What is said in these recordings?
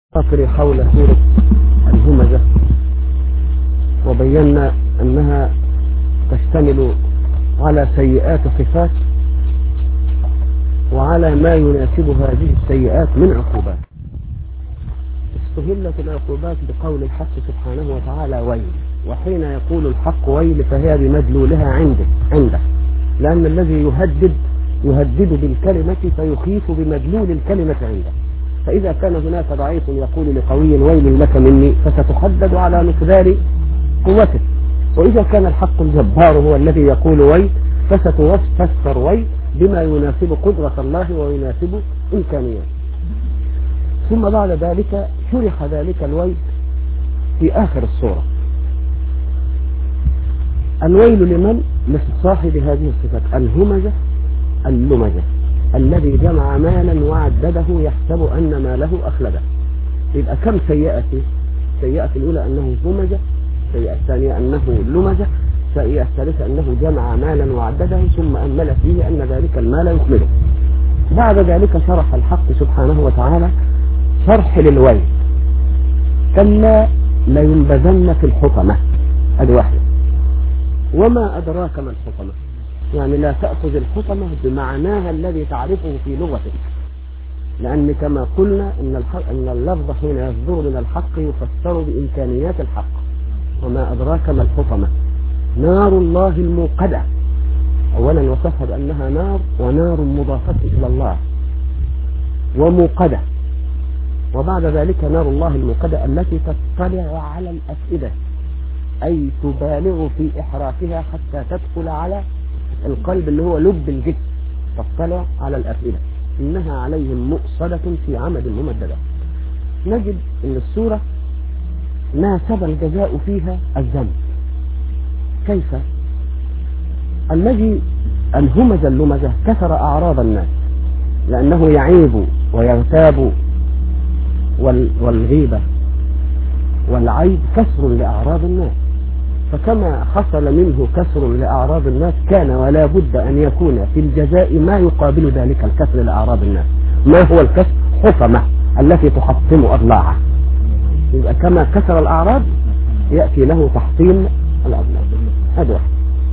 فقري حول سورة الهمزة وبينا أنها تشتمل على سيئات صفات وعلى ما يناسب هذه السيئات من عقوبات استهلت العقوبات بقول الحق سبحانه وتعالى ويل وحين يقول الحق ويل فهي بمدلولها عنده عنده لأن الذي يهدد يهدد بالكلمة فيخيف بمدلول الكلمة عنده فإذا كان هناك ضعيف يقول لقوي ويل لك مني فستحدد على مقدار قوته وإذا كان الحق الجبار هو الذي يقول ويل فستفسر ويل بما يناسب قدرة الله ويناسب إمكانياته ثم بعد ذلك شرح ذلك الويل في آخر الصورة الويل لمن؟ لصاحب هذه الصفات الهمزة اللمزة الذي جمع مالا وعدده يحسب أن ماله أخلده يبقى كم سيئة السيئة الأولى أنه همزة السيئة الثانية أنه لمزة السيئة الثالثة أنه جمع مالا وعدده ثم أمل فيه أن ذلك المال يخلده بعد ذلك شرح الحق سبحانه وتعالى شرح للويل كلا لينبذن في الحطمة هذه واحدة وما أدراك ما الحطمة يعني لا تأخذ الحطمة بمعناها الذي تعرفه في لغتك لأن كما قلنا إن, الحق إن اللفظ حين يصدر من الحق يفسر بإمكانيات الحق وما أدراك ما الحطمة نار الله الموقدة أولا وصفها بأنها نار ونار مضافة إلى الله وموقدة وبعد ذلك نار الله الموقدة التي تطلع على الأفئدة أي تبالغ في إحراقها حتى تدخل على القلب اللي هو لب الجسم تطلع على الأفئدة إنها عليهم مؤصدة في عمد ممددة نجد أن السورة ناسب الجزاء فيها الذنب كيف الذي الهمز اللمزة كسر أعراض الناس لأنه يعيب ويغتاب والغيبة والعيب كسر لأعراض الناس فكما حصل منه كسر لأعراض الناس كان ولا بد أن يكون في الجزاء ما يقابل ذلك الكسر لأعراض الناس ما هو الكسر حطمة التي تحطم أضلاعه يبقى كما كسر الأعراض يأتي له تحطيم الأضلاع هذا واحد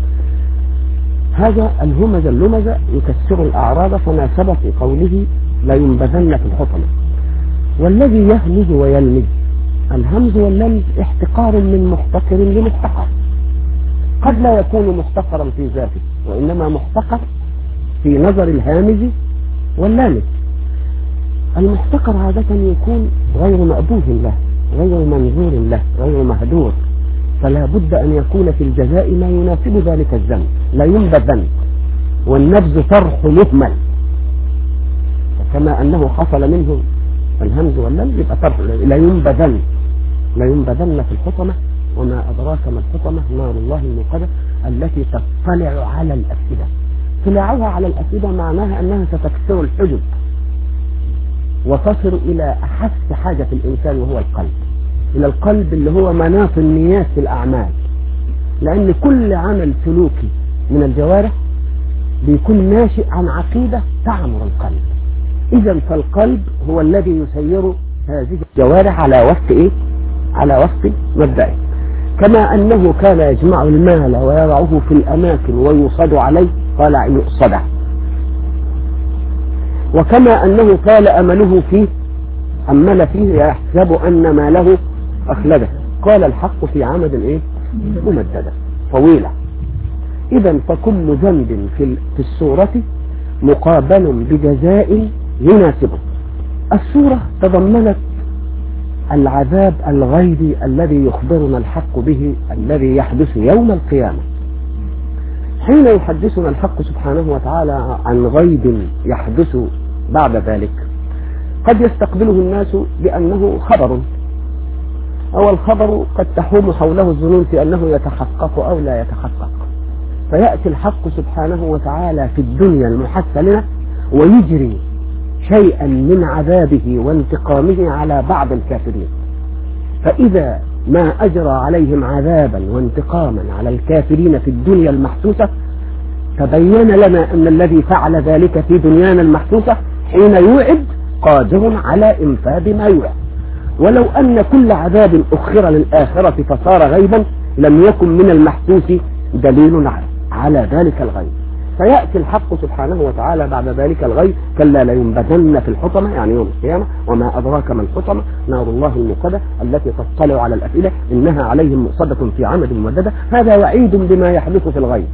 هذا الهمز اللمز يكسر الأعراض فناسب في قوله لا ينبذن في الحطمة والذي يهمز ويلمز الهمز واللمز احتقار من محتقر لمحتقر قد لا يكون محتقرا في ذاته وإنما محتقر في نظر الهامز واللامز المحتقر عادة يكون غير مأبوه له غير منظور له غير مهدور فلا بد أن يكون في الجزاء ما يناسب ذلك الذنب لا ينبذن والنبذ طرح مهمل كما أنه حصل منه الهمز واللمز يبقى طرح لا ينبذن لا ينبذن في الحطمة وما أدراك ما الحطمة نار الله الموقدة التي تطلع على الأفئدة طلاعها على الأفئدة معناها أنها ستكسر الحجب وتصل إلى أحس حاجة الإنسان وهو القلب إلى القلب اللي هو مناط النيات في الأعمال لأن كل عمل سلوكي من الجوارح بيكون ناشئ عن عقيدة تعمر القلب إذا فالقلب هو الذي يسير هذه الجوارح على وفق إيه؟ على وفق مبدئه كما أنه كان يجمع المال ويضعه في الأماكن ويوصد عليه قال يؤصده وكما أنه طال أمله فيه أمل فيه يحسب أن ماله أخلده قال الحق في عمد إيه ممددة طويلة إذا فكل ذنب في السورة مقابل بجزاء يناسبه السورة تضمنت العذاب الغيبي الذي يخبرنا الحق به الذي يحدث يوم القيامة حين يحدثنا الحق سبحانه وتعالى عن غيب يحدث بعد ذلك قد يستقبله الناس بأنه خبر أو الخبر قد تحوم حوله الظنون في أنه يتحقق أو لا يتحقق فيأتي الحق سبحانه وتعالى في الدنيا المحسنة ويجري شيئا من عذابه وانتقامه على بعض الكافرين فإذا ما أجرى عليهم عذابا وانتقاما على الكافرين في الدنيا المحسوسة تبين لنا أن الذي فعل ذلك في دنيانا المحسوسة حين يوعد قادر على إنفاذ ما يوعد ولو أن كل عذاب أخر للآخرة فصار غيبا لم يكن من المحسوس دليل على ذلك الغيب فيأتي الحق سبحانه وتعالى بعد ذلك الغيب كلا لينبذن في الحطمة يعني يوم القيامة وما أدراك ما الحطمة نار الله الموقدة التي تطلع على الأفئدة إنها عليهم مؤصدة في عمد ممددة هذا وعيد بما يحدث في الغيب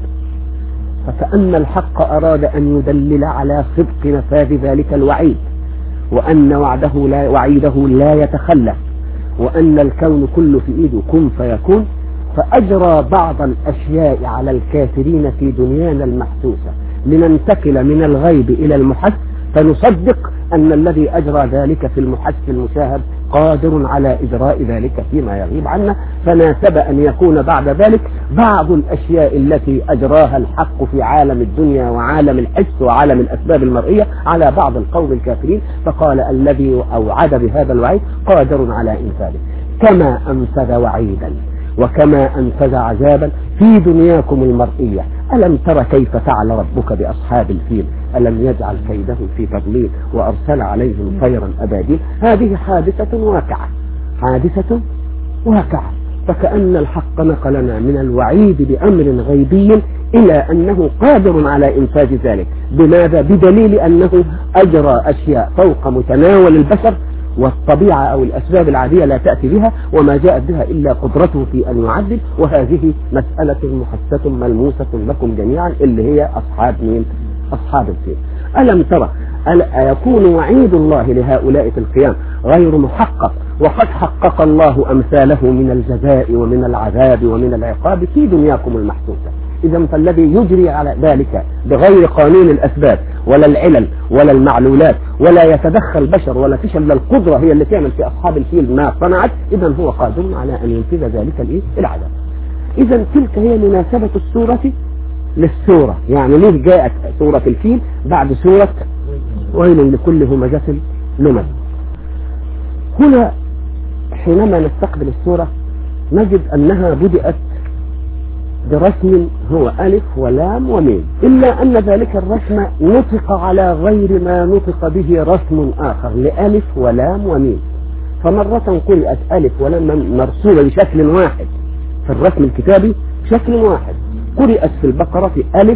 فكأن الحق أراد أن يدلل على صدق نفاذ ذلك الوعيد وأن وعده لا وعيده لا يتخلف وأن الكون كله في إيده كن فيكون فأجرى بعض الأشياء على الكافرين في دنيانا المحسوسة لننتقل من الغيب إلى المحس فنصدق أن الذي أجرى ذلك في المحس المشاهد قادر على إجراء ذلك فيما يغيب عنا فناسب أن يكون بعد ذلك بعض الأشياء التي أجراها الحق في عالم الدنيا وعالم الحس وعالم الأسباب المرئية على بعض القوم الكافرين فقال الذي أوعد بهذا الوعيد قادر على إنفاذه كما أنفذ وعيدا وكما أنفذ عذابا في دنياكم المرئية ألم تر كيف فعل ربك بأصحاب الفيل ألم يجعل كيدهم في تضليل وأرسل عليهم طيرا أباديل هذه حادثة واقعة حادثة واقعة فكأن الحق نقلنا من الوعيد بأمر غيبي إلى أنه قادر على إنفاذ ذلك بماذا؟ بدليل أنه أجرى أشياء فوق متناول البشر والطبيعة أو الأسباب العادية لا تأتي بها وما جاءت بها إلا قدرته في أن يعدل وهذه مسألة محسة ملموسة لكم جميعا اللي هي أصحاب مين أصحاب الفيل ألم ترى أيكون وعيد الله لهؤلاء في القيام غير محقق وقد حقق الله أمثاله من الجزاء ومن العذاب ومن العقاب في دنياكم المحسوسة إذا فالذي يجري على ذلك بغير قانون الأسباب ولا العلل ولا المعلولات ولا يتدخل بشر ولا فيش الا القدرة هي اللي تعمل في أصحاب الفيل ما صنعت إذا هو قادر على أن ينفذ ذلك الإيه؟ العذاب إذا تلك هي مناسبة السورة للسورة يعني ليه جاءت سورة الفيل بعد سورة ويل لكل همزة لمز هنا حينما نستقبل السورة نجد أنها بدأت برسم هو ألف ولام وميم إلا أن ذلك الرسم نطق على غير ما نطق به رسم آخر لألف ولام وميم فمرة قرأت ألف ولام مرسولة بشكل واحد في الرسم الكتابي بشكل واحد قرأت في البقرة ألف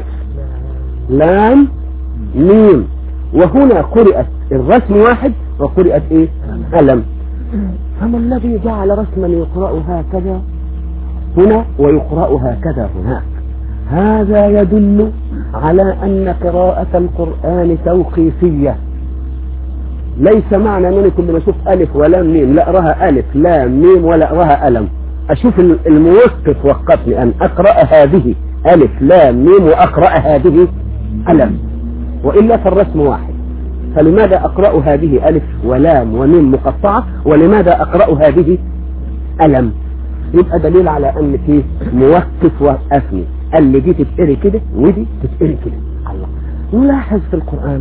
لام ميم وهنا قرأت الرسم واحد وقرأت إيه ألم فما الذي جعل رسما يقرأ هكذا هنا ويقرأ هكذا هناك هذا يدل على أن قراءة القرآن توقيفية ليس معنى أنني كل ما أشوف ألف ولام ميم لا أراها ألف لام ميم ولا أراها ألم أشوف الموقف وقفني أن أقرأ هذه ألف لام ميم وأقرأ هذه ألم وإلا فالرسم واحد فلماذا أقرأ هذه ألف ولام وميم مقطعة ولماذا أقرأ هذه ألم يبقى دليل على ان في موقف وقفني قال لي دي تتقري كده ودي تتقري كده الله نلاحظ في القرآن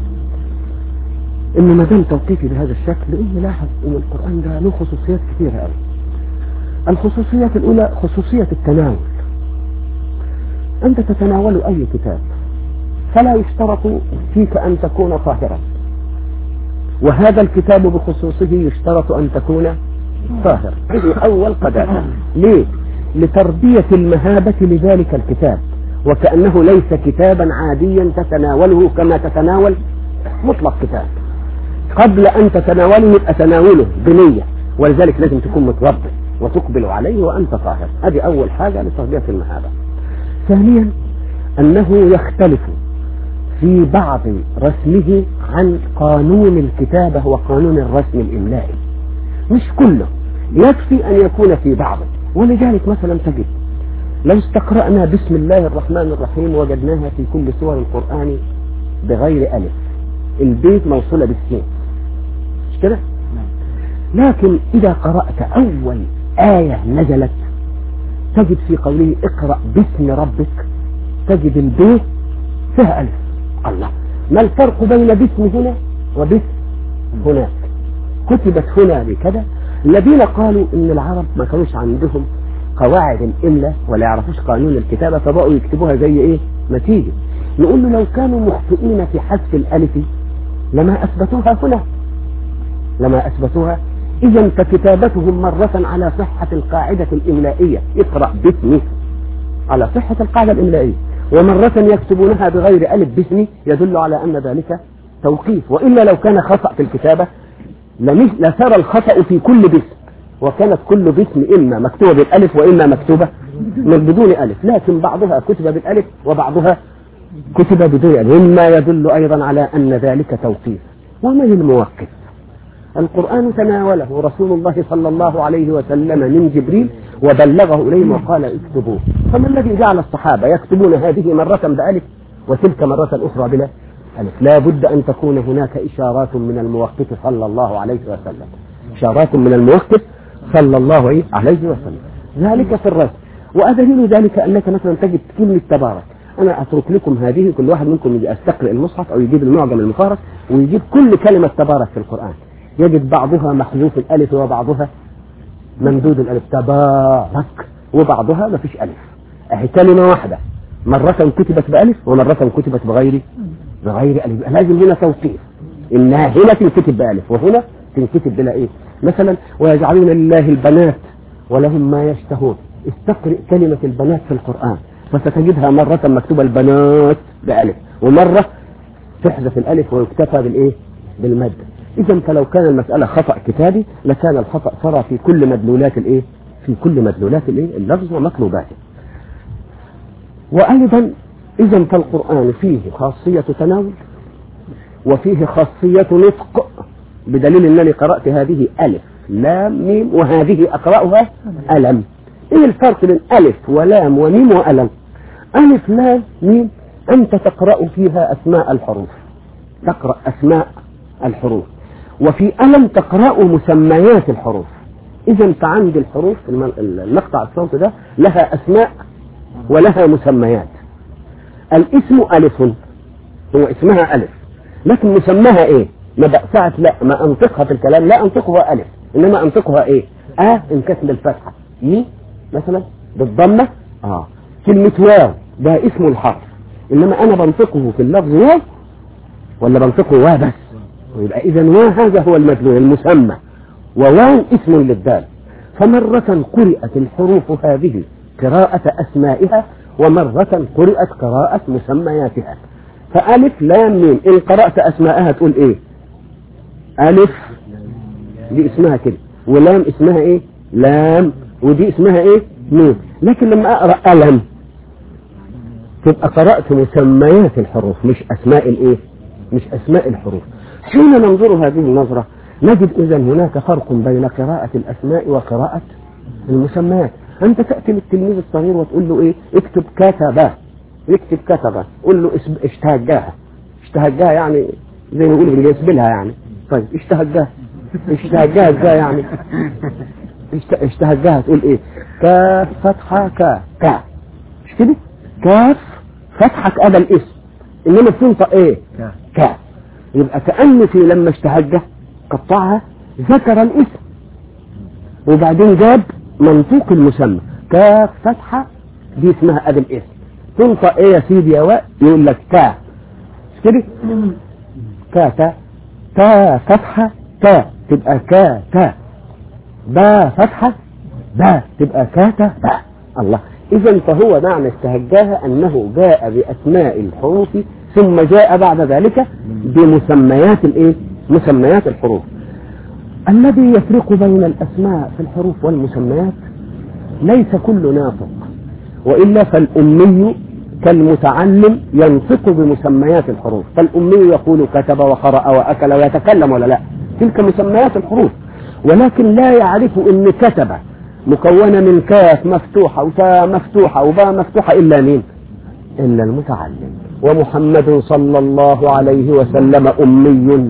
ان ما دام توقيفي بهذا الشكل ايه نلاحظ ان القرآن ده له خصوصيات كثيرة قوي الخصوصيات الاولى خصوصية التناول انت تتناول اي كتاب فلا يشترط فيك ان تكون طاهرا وهذا الكتاب بخصوصه يشترط ان تكون طاهر هذه أول قداسة ليه لتربية المهابة لذلك الكتاب وكأنه ليس كتابا عاديا تتناوله كما تتناول مطلق كتاب قبل أن تتناوله يبقى تناوله بنية ولذلك لازم تكون متربي وتقبل عليه وأنت طاهر هذه أول حاجة لتربية المهابة ثانيا أنه يختلف في بعض رسمه عن قانون الكتابة وقانون الرسم الإملائي مش كله يكفي أن يكون في بعضه ولذلك مثلا تجد لو استقرأنا بسم الله الرحمن الرحيم وجدناها في كل سور القرآن بغير ألف البيت موصولة بالسين مش كده لكن إذا قرأت أول آية نزلت تجد في قوله اقرأ باسم ربك تجد البيت فيها ألف الله ما الفرق بين باسم هنا وباسم هناك كتبت هنا بكذا الذين قالوا ان العرب ما كانوش عندهم قواعد الإملاء ولا يعرفوش قانون الكتابة فبقوا يكتبوها زي ايه ما تيجي نقول له لو كانوا مخطئين في حذف الألف لما أثبتوها هنا لما أثبتوها إذا فكتابتهم مرة على صحة القاعدة الإملائية اقرأ باسمي على صحة القاعدة الإملائية ومرة يكتبونها بغير ألف باسمي يدل على أن ذلك توقيف وإلا لو كان خطأ في الكتابة لسار الخطأ في كل باسم وكانت كل باسم إما مكتوبة بالألف وإما مكتوبة من بدون ألف لكن بعضها كتب بالألف وبعضها كتب بدون ألف مما يدل أيضا على أن ذلك توقيف ومن الموقف القرآن تناوله رسول الله صلى الله عليه وسلم من جبريل وبلغه إليهم وقال اكتبوه فما الذي جعل الصحابة يكتبون هذه مرة بألف وتلك مرة أخرى بلا ألف لا بد أن تكون هناك إشارات من الموقف صلى الله عليه وسلم إشارات من الموقف صلى الله عليه وسلم ذلك في الرسم وأدليل ذلك أنك مثلا تجد كلمة تبارك أنا أترك لكم هذه كل واحد منكم يجي أستقرئ المصحف أو يجيب المعجم المفارق ويجيب كل كلمة تبارك في القرآن يجد بعضها محذوف الألف وبعضها ممدود الألف تبارك وبعضها ما فيش ألف أهي كلمة واحدة مرة كتبت بألف ومرة كتبت بغير بغير ألف لازم هنا توقيف إنها هنا تنكتب بألف وهنا تنكتب بلا إيه مثلا ويجعلون لله البنات ولهم ما يشتهون استقرئ كلمة البنات في القرآن فستجدها مرة مكتوبة البنات بألف ومرة تحذف الألف ويكتفى بالإيه بالمد إذا فلو كان المسألة خطأ كتابي لكان الخطأ صار في كل مدلولات الإيه في كل مدلولات الإيه اللفظ ومطلوباته وأيضا إذا فالقرآن فيه خاصية تناول وفيه خاصية نطق بدليل أنني قرأت هذه ألف لام ميم وهذه أقرأها ألم إيه الفرق بين ألف ولام وميم وألم ألف لام ميم أنت تقرأ فيها أسماء الحروف تقرأ أسماء الحروف وفي ألم تقرأ مسميات الحروف إذا فعند الحروف المقطع الصوت ده لها أسماء ولها مسميات الاسم ألف هو اسمها ألف لكن مسماها إيه ما ساعة لا ما أنطقها في الكلام لا أنطقها ألف إنما أنطقها إيه آه انكسر الفتحة ي مثلا بالضمة آه كلمة واو ده اسم الحرف إنما أنا بنطقه في اللفظ واو ولا بنطقه واو بس ويبقى إذا واو هذا هو المدلول المسمى وواو اسم للدال فمرة قرأت الحروف هذه قراءة أسمائها ومرة قرأت قراءة مسمياتها فألف لام ميم إن قرأت أسماءها تقول إيه ألف دي اسمها كده ولام اسمها إيه لام ودي اسمها إيه ميم لكن لما أقرأ ألم تبقى قرأت مسميات الحروف مش أسماء الإيه مش أسماء الحروف حين ننظر هذه النظرة نجد إذا هناك فرق بين قراءة الأسماء وقراءة المسميات أنت تأتي للتلميذ الصغير وتقول له إيه اكتب كتب يكتب كتب قول له اشتهجاها اشتهجاها يعني زي ما يقولوا يسبلها يعني طيب اشتهجاها اشتهجاها ازاي يعني اشتهجاها تقول ايه كاف فتحة كا كا مش كده كاف فتحة أبا الاسم إنما بتنطق ايه كا يبقى كأن في لما اشتهجه قطعها ذكر الاسم وبعدين جاب منطوق المسمى كاف فتحة دي اسمها أبا الاسم تنطق ايه يا سيدي يا واء يقول لك كا مش كده كا تا تا فتحة تا تبقى كا تا با فتحة با تبقى كاتا با الله إذا فهو معنى استهجاها أنه جاء بأسماء الحروف ثم جاء بعد ذلك بمسميات الإيه؟ مسميات الحروف الذي يفرق بين الأسماء في الحروف والمسميات ليس كل ناطق وإلا فالأمي كالمتعلم ينطق بمسميات الحروف فالأمي يقول كتب وقرأ وأكل ويتكلم ولا لا تلك مسميات الحروف ولكن لا يعرف ان كتب مكونة من كاف مفتوحة وتاء مفتوحة وباء مفتوحة إلا مين إلا المتعلم ومحمد صلى الله عليه وسلم أمي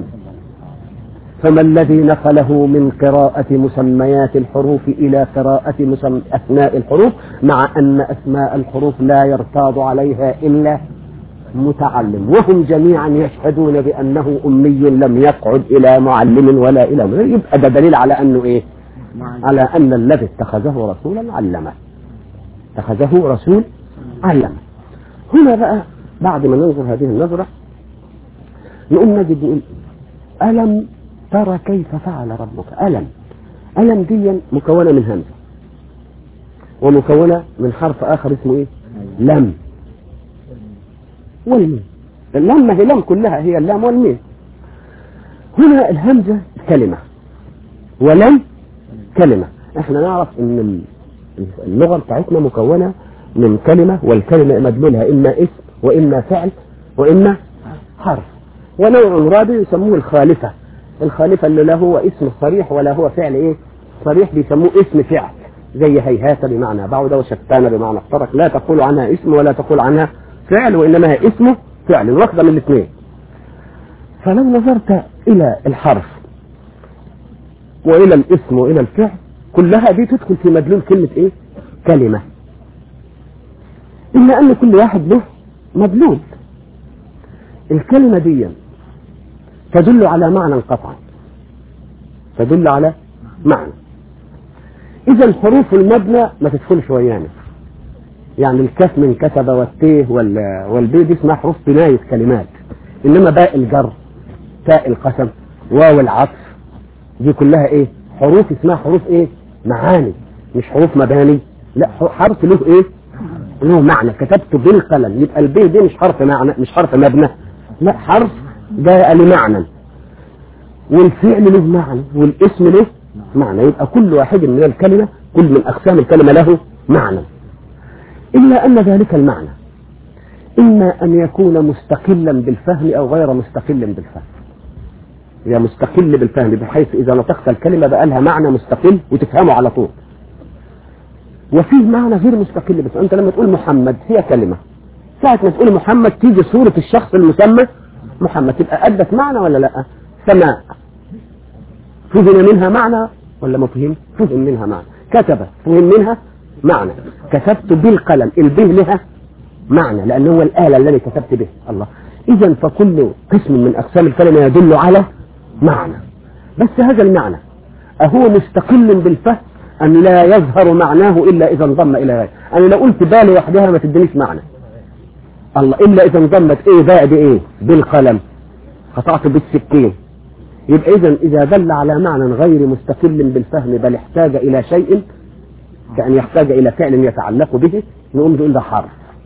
فما الذي نقله من قراءة مسميات الحروف إلى قراءة مسم... أثناء الحروف مع أن أسماء الحروف لا يرتاض عليها إلا متعلم وهم جميعا يشهدون بأنه أمي لم يقعد إلى معلم ولا إلى مدرب يبقى ده دليل على أنه إيه على أن الذي اتخذه رسولا علمه اتخذه رسول علمه هنا بقى بعد ما ننظر هذه النظرة نقوم نجد نقول ألم ترى كيف فعل ربك ألم ألم دي مكونة من همزة ومكونة من حرف آخر اسمه إيه لم والميم اللام هي لم كلها هي اللام والميم هنا الهمزة كلمة ولم كلمة احنا نعرف ان اللغة بتاعتنا مكونة من كلمة والكلمة مدلولها اما اسم واما فعل واما حرف ونوع رابع يسموه الخالفة الخالفة اللي لا هو اسم صريح ولا هو فعل ايه صريح بيسموه اسم فعل زي هيهات بمعنى بعد وشتان بمعنى افترق لا تقول عنها اسم ولا تقول عنها فعل وانما هي اسمه فعل واخده من الاثنين فلو نظرت الى الحرف والى الاسم والى الفعل كلها دي تدخل في مدلول كلمة ايه كلمة الا ان كل واحد له مدلول الكلمة دي تدل على معنى قطعا تدل على معنى اذا حروف المبنى ما تدخلش ويانا يعني الكاف من كتب والتيه والبي دي اسمها حروف بناية كلمات انما باء الجر تاء القسم واو العطف دي كلها ايه حروف اسمها حروف ايه معاني مش حروف مباني لا حرف له ايه له معنى كتبت بالقلم يبقى البي دي مش حرف معنى مش حرف مبنى لا حرف جاء لمعنى والفعل له معنى والاسم له معنى يبقى كل واحد من الكلمة كل من أقسام الكلمة له معنى إلا أن ذلك المعنى إما أن يكون مستقلا بالفهم أو غير مستقل بالفهم هي مستقل بالفهم بحيث إذا نطقت الكلمة بقى لها معنى مستقل وتفهمه على طول وفيه معنى غير مستقل بالفهم أنت لما تقول محمد هي كلمة ساعة ما تقول محمد تيجي صورة الشخص المسمى محمد تبقى أدت معنى ولا لا سماء فهم منها معنى ولا ما فهم فهم منها معنى كتب فهم منها معنى كتبت بالقلم البه لها معنى لأنه هو الآلة الذي كتبت به الله إذا فكل قسم من أقسام الكلمة يدل على معنى بس هذا المعنى أهو مستقل بالفهم أن لا يظهر معناه إلا إذا انضم إلى غيره أنا لو قلت بال وحدها ما تدنيش معنى الله إلا إذا انضمت إيه بعد إيه بالقلم قطعت بالسكين يبقى إذا إذا دل على معنى غير مستقل بالفهم بل احتاج إلى شيء كأن يحتاج إلى فعل يتعلق به نقوم نقول ده حرف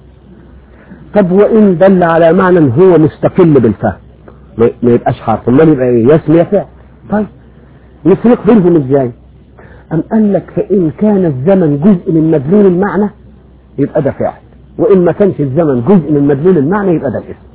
طب وإن دل على معنى هو مستقل بالفهم ما يبقاش حرف امال يبقى ايه يسمي فعل طيب نفرق بينهم ازاي أم قال لك فإن كان الزمن جزء من مدلول المعنى يبقى ده فعل وإن ما كانش الزمن جزء من مدلول المعنى يبقى ده الاسم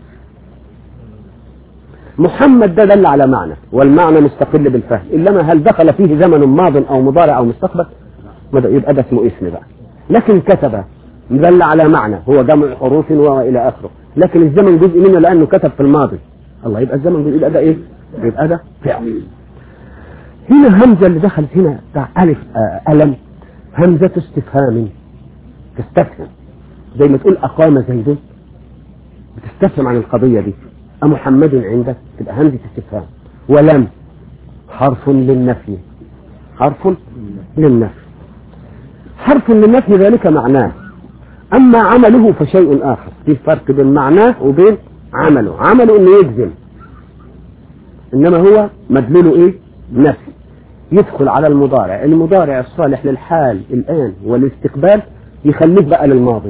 محمد ده دل على معنى والمعنى مستقل بالفهم إنما هل دخل فيه زمن ماض أو مضارع أو مستقبل يبقى ده اسمه اسم بقى لكن كتب دل على معنى هو جمع حروف والى اخره لكن الزمن جزء منه لانه كتب في الماضي الله يبقى الزمن جزء يبقى ده ايه يبقى ده فعل هنا همزه اللي دخلت هنا بتاع الف آه الم همزه استفهام تستفهم زي ما تقول اقام زيد بتستفهم عن القضيه دي أمحمد عندك تبقى همزه استفهام ولم حرف للنفي حرف للنفي حرف للنفي ذلك معناه أما عمله فشيء آخر في فرق بين معناه وبين عمله عمله أنه يجزم إنما هو مدلوله إيه نفي يدخل على المضارع المضارع الصالح للحال الآن والاستقبال يخليك بقى للماضي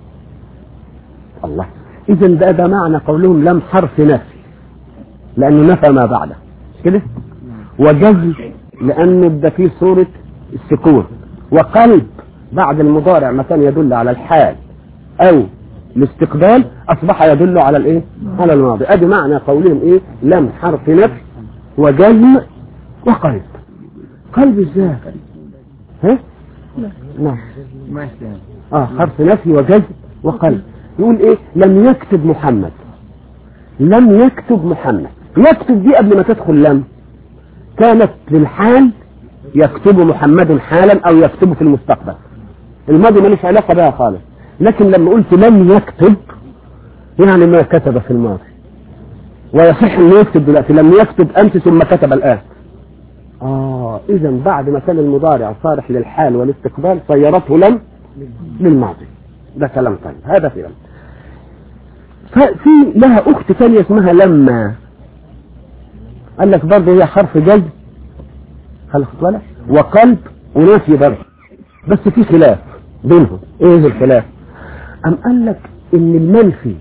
الله إذا ده, ده معنى قولهم لم حرف نفي لأنه نفى ما بعده كده وجزم لأنه ده فيه صورة السكون وقلب بعد المضارع مثلا يدل على الحال او الاستقبال اصبح يدل على الايه على الماضي ادي معنى قولهم ايه لم حرف نفي وجزم وقلب قلب ازاي ها نعم اه حرف نفي وجزم وقلب يقول ايه لم يكتب محمد لم يكتب محمد يكتب دي قبل ما تدخل لم كانت للحال يكتب محمد حالا او يكتب في المستقبل الماضي ماليش علاقة بها خالص لكن لما قلت لم يكتب يعني ما كتب في الماضي ويصح انه يكتب دلوقتي لم يكتب امس ثم كتب الان اه اذا بعد ما كان المضارع صالح للحال والاستقبال صيرته لم للماضي ده كلام طيب هذا في لم ففي لها اخت ثانيه اسمها لما قال لك برضه هي حرف جزم خلي بالك وقلب ونفي برضه بس في خلاف بينهم ايه الخلاف ام قال لك ان المنفي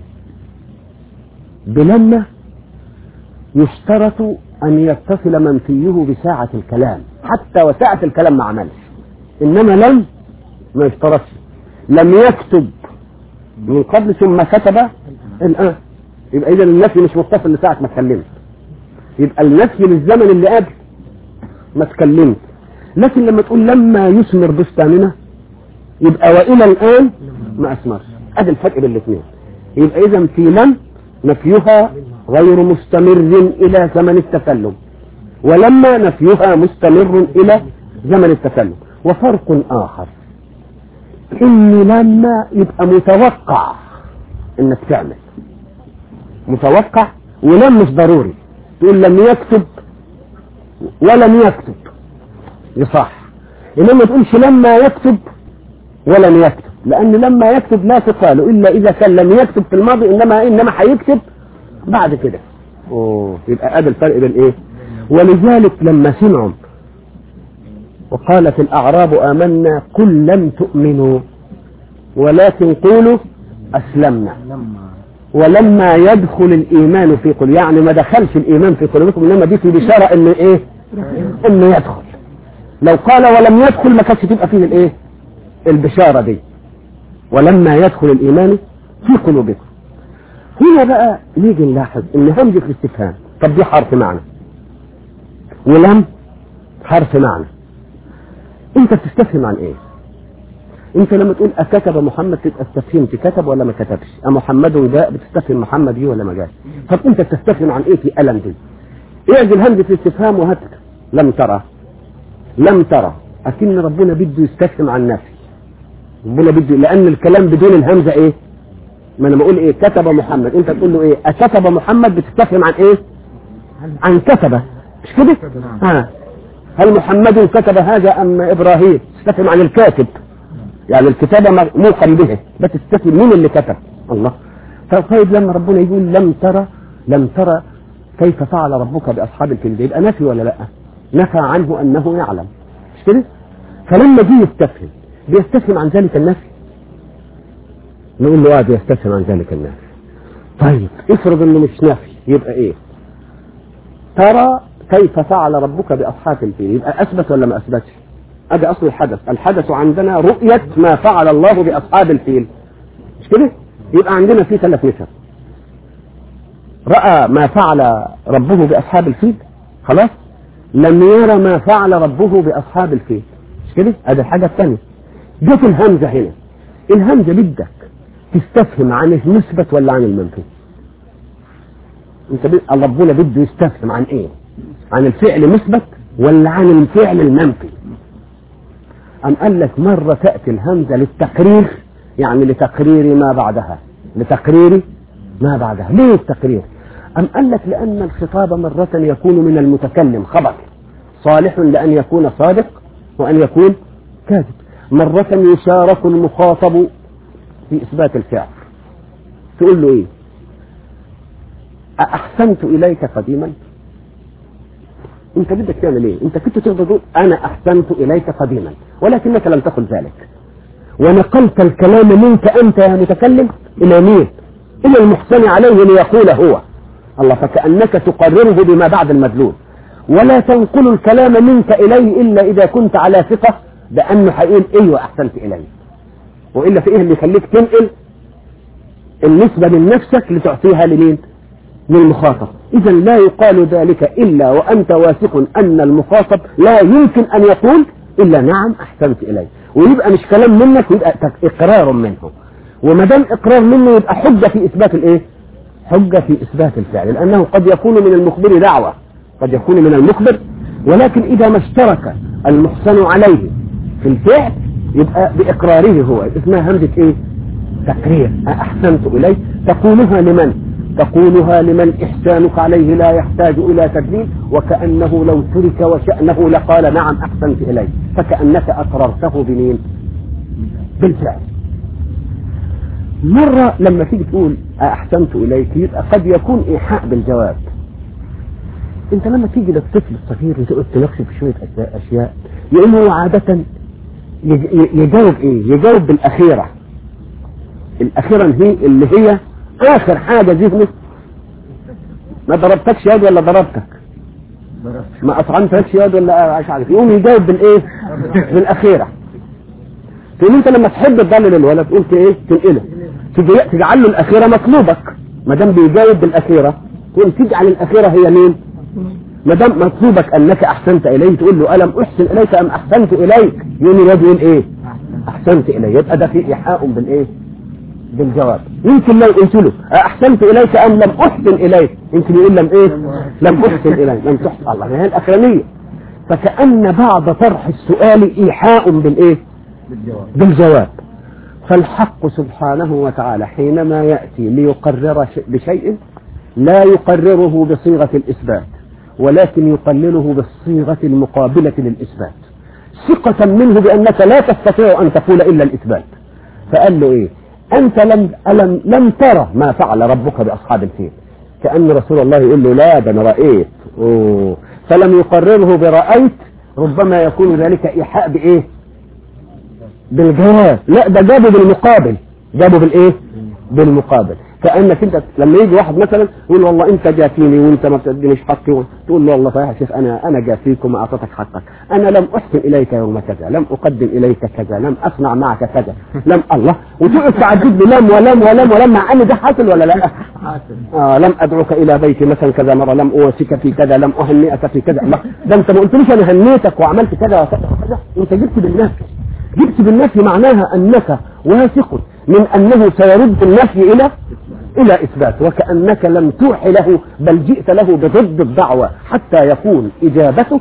بلما يشترط ان يتصل منفيه بساعة الكلام حتى وساعة الكلام ما عملش انما لم ما يشترطش لم يكتب من قبل ثم كتب الان يبقى اذا النفي مش متصل لساعة ما اتكلمت يبقى النفي للزمن اللي قبل ما اتكلمت لكن لما تقول لما يثمر بستاننا يبقى والى الان ما اثمرش ادي الفرق بين الاثنين يبقى اذا في لم نفيها غير مستمر الى زمن التكلم ولما نفيها مستمر الى زمن التكلم وفرق اخر ان لما يبقى متوقع انك تعمل متوقع ولم مش ضروري تقول لم يكتب ولم يكتب يصح انما تقولش لما يكتب ولم يكتب لان لما يكتب لا تقال الا اذا كان لم يكتب في الماضي انما انما هيكتب بعد كده اوه يبقى ادي الفرق بين ايه ولذلك لما سمعوا وقالت الاعراب امنا قل لم تؤمنوا ولكن قولوا اسلمنا ولما يدخل الايمان في قلوب يعني ما دخلش الايمان في قلوبكم انما دي في بشاره ان ايه انه يدخل لو قال ولم يدخل ما كانتش تبقى فيه الايه البشاره دي ولما يدخل الايمان في قلوبكم هنا بقى نيجي نلاحظ ان همزه الاستفهام طب دي حرف معنى ولم حرف معنى انت بتستفهم عن ايه انت لما تقول اكتب محمد تبقى استفهمت كتب ولا ما كتبش محمد جاء بتستفهم محمد جه ولا ما جاش طب انت بتستفهم عن ايه في الم دي اعزل همزه الاستفهام وهات لم ترى لم ترى اكن ربنا بده يستفهم عن نفسه ربنا بده لان الكلام بدون الهمزه ايه ما انا بقول ايه كتب محمد انت تقول له ايه اكتب محمد بتستفهم عن ايه عن كتبه مش كده ها هل محمد كتب هذا ام ابراهيم تستفهم عن الكاتب يعني الكتابه موقن به بس تستفهم مين اللي كتب الله طيب لما ربنا يقول لم ترى لم ترى كيف فعل ربك باصحاب الفيل يبقى نفي ولا لا نفى عنه انه يعلم مش كده فلما جه يستفهم بيستفهم عن ذلك النفي نقول له اه بيستفهم عن ذلك النفي طيب افرض انه مش نفي يبقى ايه ترى كيف فعل ربك باصحاب الفيل يبقى اثبت ولا ما اثبتش ادي اصل الحدث الحدث عندنا رؤية ما فعل الله باصحاب الفيل مش كده يبقى عندنا في ثلاث نسب رأى ما فعل ربه باصحاب الفيل خلاص لم يرى ما فعل ربه باصحاب الفيل مش كده ادي الحاجة الثانية جت الهمزة هنا الهمزة بدك تستفهم عن المثبت ولا عن المنفي انت ربنا بده يستفهم عن ايه عن الفعل مثبت ولا عن الفعل المنفي أم قال لك مرة تأتي الهمزة للتقرير يعني لتقرير ما بعدها لتقرير ما بعدها ليه التقرير أم قال لك لأن الخطاب مرة يكون من المتكلم خبر صالح لأن يكون صادق وأن يكون كاذب مرة يشارك المخاطب في إثبات الفعل تقول له إيه أحسنت إليك قديما انت بدك تعمل ايه انت كنت تقدر تقول انا احسنت اليك قديما ولكنك لم تقل ذلك ونقلت الكلام منك انت يا متكلم الى مين الى المحسن عليه ليقول هو الله فكأنك تقرره بما بعد المدلول ولا تنقل الكلام منك اليه الا اذا كنت على ثقة بانه هيقول ايوه احسنت اليه والا في ايه اللي يخليك تنقل النسبة من نفسك لتعطيها لمين للمخاطب إذا لا يقال ذلك إلا وأنت واثق أن المخاطب لا يمكن أن يقول إلا نعم أحسنت إليه ويبقى مش كلام منك ويبقى إقرار منه وما دام إقرار منه يبقى حجة في إثبات الإيه؟ حجة في إثبات الفعل لأنه قد يكون من المخبر دعوة قد يكون من المخبر ولكن إذا ما اشترك المحسن عليه في الفعل يبقى بإقراره هو اسمها همزة إيه؟ تقرير أحسنت إليه تقولها لمن؟ تقولها لمن إحسانك عليه لا يحتاج إلى تدليل وكأنه لو ترك وشأنه لقال نعم أحسنت إليه فكأنك أقررته بمين بالفعل مرة لما تيجي تقول أحسنت إليك يبقى قد يكون إيحاء بالجواب انت لما تيجي للطفل الصغير وتقعد تناقشه في شويه اشياء اشياء يقول هو عادة يجاوب ايه يجاوب بالاخيرة الاخيرة هي اللي هي اخر حاجة ذهنه ما ضربتكش يد ولا ضربتك ما اطعمتكش يد ولا مش عارف يقوم يجاوب بالايه بالاخيرة تقول انت لما تحب تضلل الولد تقول ايه تنقله تجعل له الاخيرة مطلوبك ما دام بيجاوب بالاخيرة تقول تجعل الاخيرة هي مين ما دام مطلوبك انك احسنت اليه تقول له الم احسن اليك ام احسنت اليك يقول الواد يقول ايه احسنت اليه يبقى ده في ايحاء بالايه بالجواب يمكن لو قلت له احسنت اليك ام لم احسن اليك يمكن يقول لم ايه لم احسن اليك لم تحسن الله هي الاخرانيه فكأن بعد طرح السؤال ايحاء بالايه بالجواب بالجواب فالحق سبحانه وتعالى حينما يأتي ليقرر بشيء لا يقرره بصيغة الإثبات ولكن يقلله بالصيغة المقابلة للإثبات ثقة منه بأنك لا تستطيع أن تقول إلا الإثبات فقال له إيه أنت لم, ألم لم ترى ما فعل ربك بأصحاب الفيل كأن رسول الله يقول له لا ده أنا رأيت أوه. فلم يقرره برأيت ربما يكون ذلك إيحاء بإيه بالجواب لا ده جابه بالمقابل جابه بالإيه بالمقابل كأنك انت لما يجي واحد مثلا يقول والله انت جاتيني وانت ما بتدينيش حقي تقول له والله صحيح يا شيخ انا انا جافيك وما اعطيتك حقك انا لم احسن اليك يوم كذا لم اقدم اليك كذا لم اصنع معك كذا لم الله وتقعد تعدد لي لم ولم ولم ولم مع ان ده حاصل ولا لا حاصل آه لم ادعوك الى بيتي مثلا كذا مره لم اواسيك في كذا لم اهنئك في كذا الله ده انت ما قلتليش انا هنيتك وعملت كذا وكذا وكذا انت جبت بالنفي جبت بالنفي معناها انك واثق من انه سيرد النفي الى الى اثبات وكأنك لم توحي له بل جئت له بضد الدعوة حتى يكون اجابته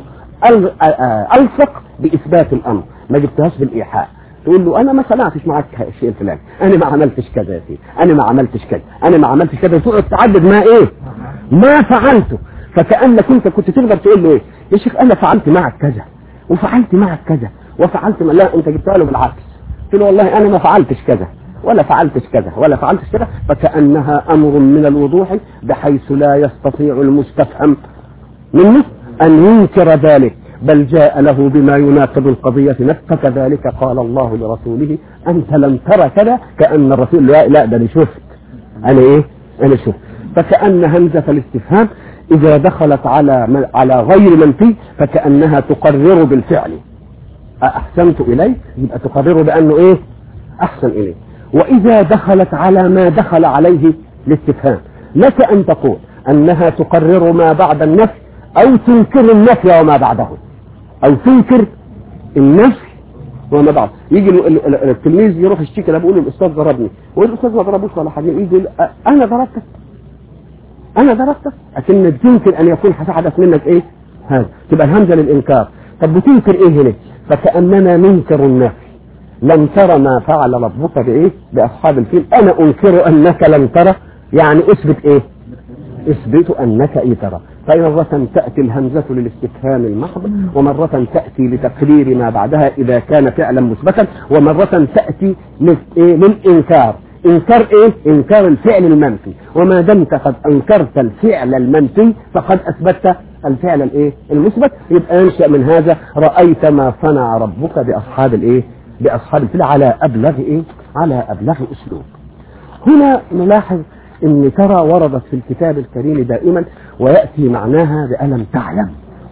الصق باثبات الامر ما جبتهاش بالايحاء تقول له انا ما سمعتش معك الشيء الفلاني انا ما عملتش كذا يا سيدي انا ما عملتش كذا انا ما عملتش كذا تقعد تعدد ما ايه ما فعلته فكأنك انت كنت تقدر تقول له ايه يا شيخ انا فعلت معك كذا وفعلت معك كذا وفعلت ما لا انت جبتها له بالعكس قلت له والله انا ما فعلتش كذا ولا فعلتش كذا ولا فعلتش كذا فكأنها أمر من الوضوح بحيث لا يستطيع المستفهم منه أن ينكر ذلك بل جاء له بما يناقض القضية نفسه كذلك قال الله لرسوله أنت لم ترى كذا كأن الرسول لا, لا ده أنا شفت أنا إيه أنا شفت فكأن همزة الاستفهام إذا دخلت على على غير منفي فكأنها تقرر بالفعل أحسنت إليه يبقى تقرر بأنه إيه أحسن إليه وإذا دخلت على ما دخل عليه الاستفهام لك أن تقول أنها تقرر ما بعد النفي أو تنكر النفي وما بعده أو تنكر النفي وما بعد يجي التلميذ يروح يشتكي بقول الأستاذ ضربني ويقول الأستاذ ما ضربوش ولا حاجة يجي يقول أنا ضربتك أنا ضربتك لكن يمكن أن يكون حدث منك إيه هذا تبقى الهمزة للإنكار طب بتنكر إيه هنا فكأننا ننكر النفي لم ترى ما فعل ربك بايه باصحاب الفيل انا انكر انك لم ترى يعني اثبت ايه اثبت انك ايه ترى فمرة تأتي الهمزة للاستفهام المحض ومرة تأتي لتقرير ما بعدها إذا كان فعلا مثبتا ومرة تأتي للإنكار إنكار إيه؟ إنكار الفعل المنفي وما دمت قد أنكرت الفعل المنفي فقد أثبتت الفعل الإيه؟ المثبت يبقى ينشأ من هذا رأيت ما صنع ربك بأصحاب الإيه؟ بأصحاب الفيل على أبلغ إيه؟ على أبلغ أسلوب هنا نلاحظ أن ترى وردت في الكتاب الكريم دائما ويأتي معناها بألم تعلم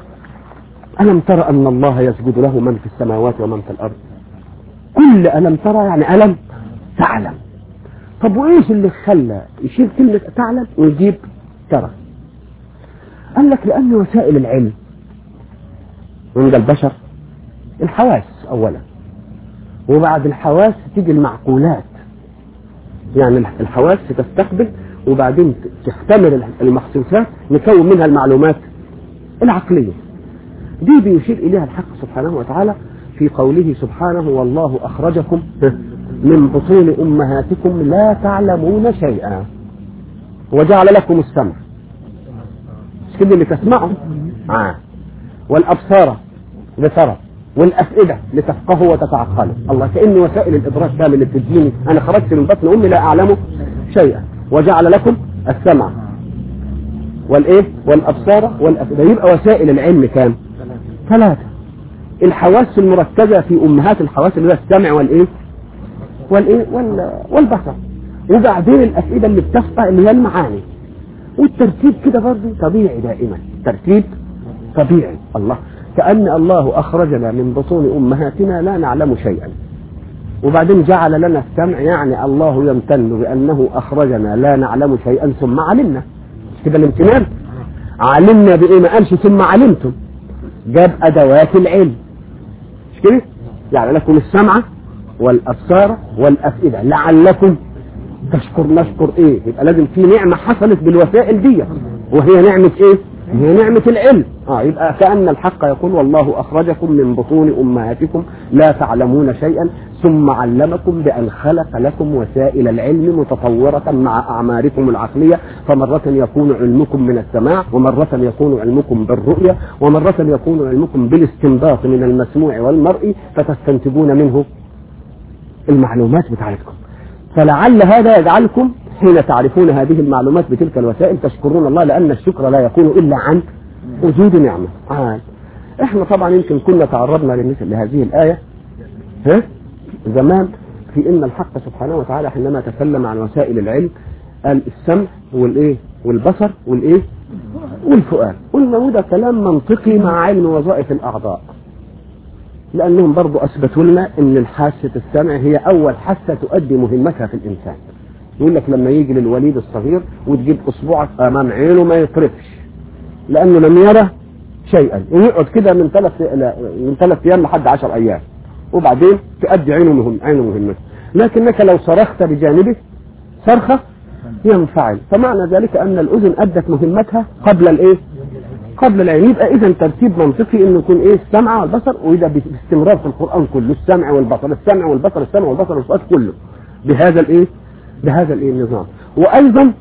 ألم ترى أن الله يسجد له من في السماوات ومن في الأرض كل ألم ترى يعني ألم تعلم طب وإيش اللي خلى يشيل كلمة تعلم ويجيب ترى قال لك لأن وسائل العلم عند البشر الحواس أولا وبعد الحواس تيجي المعقولات يعني الحواس تستقبل وبعدين تختمر المحسوسات نكون منها المعلومات العقلية دي بيشير إليها الحق سبحانه وتعالى في قوله سبحانه والله أخرجكم من بطون أمهاتكم لا تعلمون شيئا وجعل لكم السمع مش كده اللي تسمعه آه. والأبصار لترى والأفئدة لتفقهوا وتتعقلوا الله كأن وسائل الإدراك كامل اللي بتديني أنا خرجت من بطن أمي لا أعلم شيئا وجعل لكم السمع والإيه والأبصار والأفئدة يبقى وسائل العلم كام ثلاثة الحواس المركزة في أمهات الحواس اللي هي السمع والإيه والإيه وال... والبصر وبعدين الأفئدة اللي بتسطع اللي هي المعاني والترتيب كده برضه طبيعي دائما ترتيب طبيعي الله كأن الله أخرجنا من بطون أمهاتنا لا نعلم شيئا وبعدين جعل لنا السمع يعني الله يمتن بأنه أخرجنا لا نعلم شيئا ثم علمنا مش كده الامتنان علمنا بإيه ما قالش ثم علمتم جاب أدوات العلم مش كده يعني لكم السمع والأبصار والأفئدة لعلكم تشكر نشكر ايه يبقى لازم في نعمة حصلت بالوسائل دي وهي نعمة ايه هي نعمة العلم اه يبقى كأن الحق يقول والله أخرجكم من بطون أمهاتكم لا تعلمون شيئا ثم علمكم بأن خلق لكم وسائل العلم متطورة مع أعماركم العقلية فمرة يكون علمكم من السماع ومرة يكون علمكم بالرؤية ومرة يكون علمكم بالاستنباط من المسموع والمرئي فتستنتجون منه المعلومات بتاعتكم فلعل هذا يجعلكم حين تعرفون هذه المعلومات بتلك الوسائل تشكرون الله لأن الشكر لا يكون إلا عن وجود نعمة عاد. احنا طبعا يمكن كنا تعرضنا لمثل لهذه الآية ها زمان في ان الحق سبحانه وتعالى حينما تكلم عن وسائل العلم قال السمع والايه والبصر والايه والفؤاد قلنا وده كلام منطقي مع علم وظائف الاعضاء لانهم برضو اثبتوا لنا ان الحاسه السمع هي اول حاسه تؤدي مهمتها في الانسان يقول لك لما يجي للوليد الصغير وتجيب اصبعك امام عينه ما يطرفش لانه لم يرى شيئا ويقعد كده من ثلاث من ثلاث ايام لحد 10 ايام وبعدين تؤدي عينه مهم عينه مهمته لكنك لو صرخت بجانبه صرخه ينفعل فمعنى ذلك ان الاذن ادت مهمتها قبل الايه قبل العين يبقى اذا ترتيب منطقي انه يكون ايه السمع والبصر وده باستمرار في القران كله السمع والبصر السمع والبصر السمع والبصر والفؤاد كله بهذا الايه بهذا الايه النظام وايضا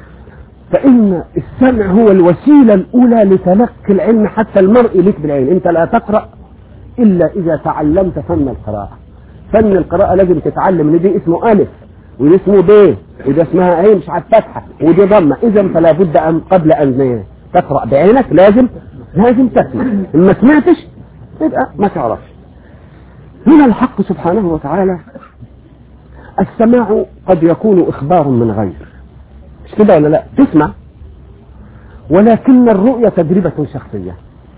فان السمع هو الوسيله الاولى لتلقي العلم حتى المرئي لك بالعين انت لا تقرا الا اذا تعلمت فن القراءه فن القراءه لازم تتعلم ان دي اسمه الف ودي اسمه ب وده اسمها ايه مش عارف فتحه ودي ضمه اذا فلا بد ان قبل ان تقرا بعينك لازم لازم تسمع ان ما سمعتش يبقى ما تعرفش هنا الحق سبحانه وتعالى السماع قد يكون اخبار من غير مش كده ولا لا تسمع ولكن الرؤية تجربة شخصية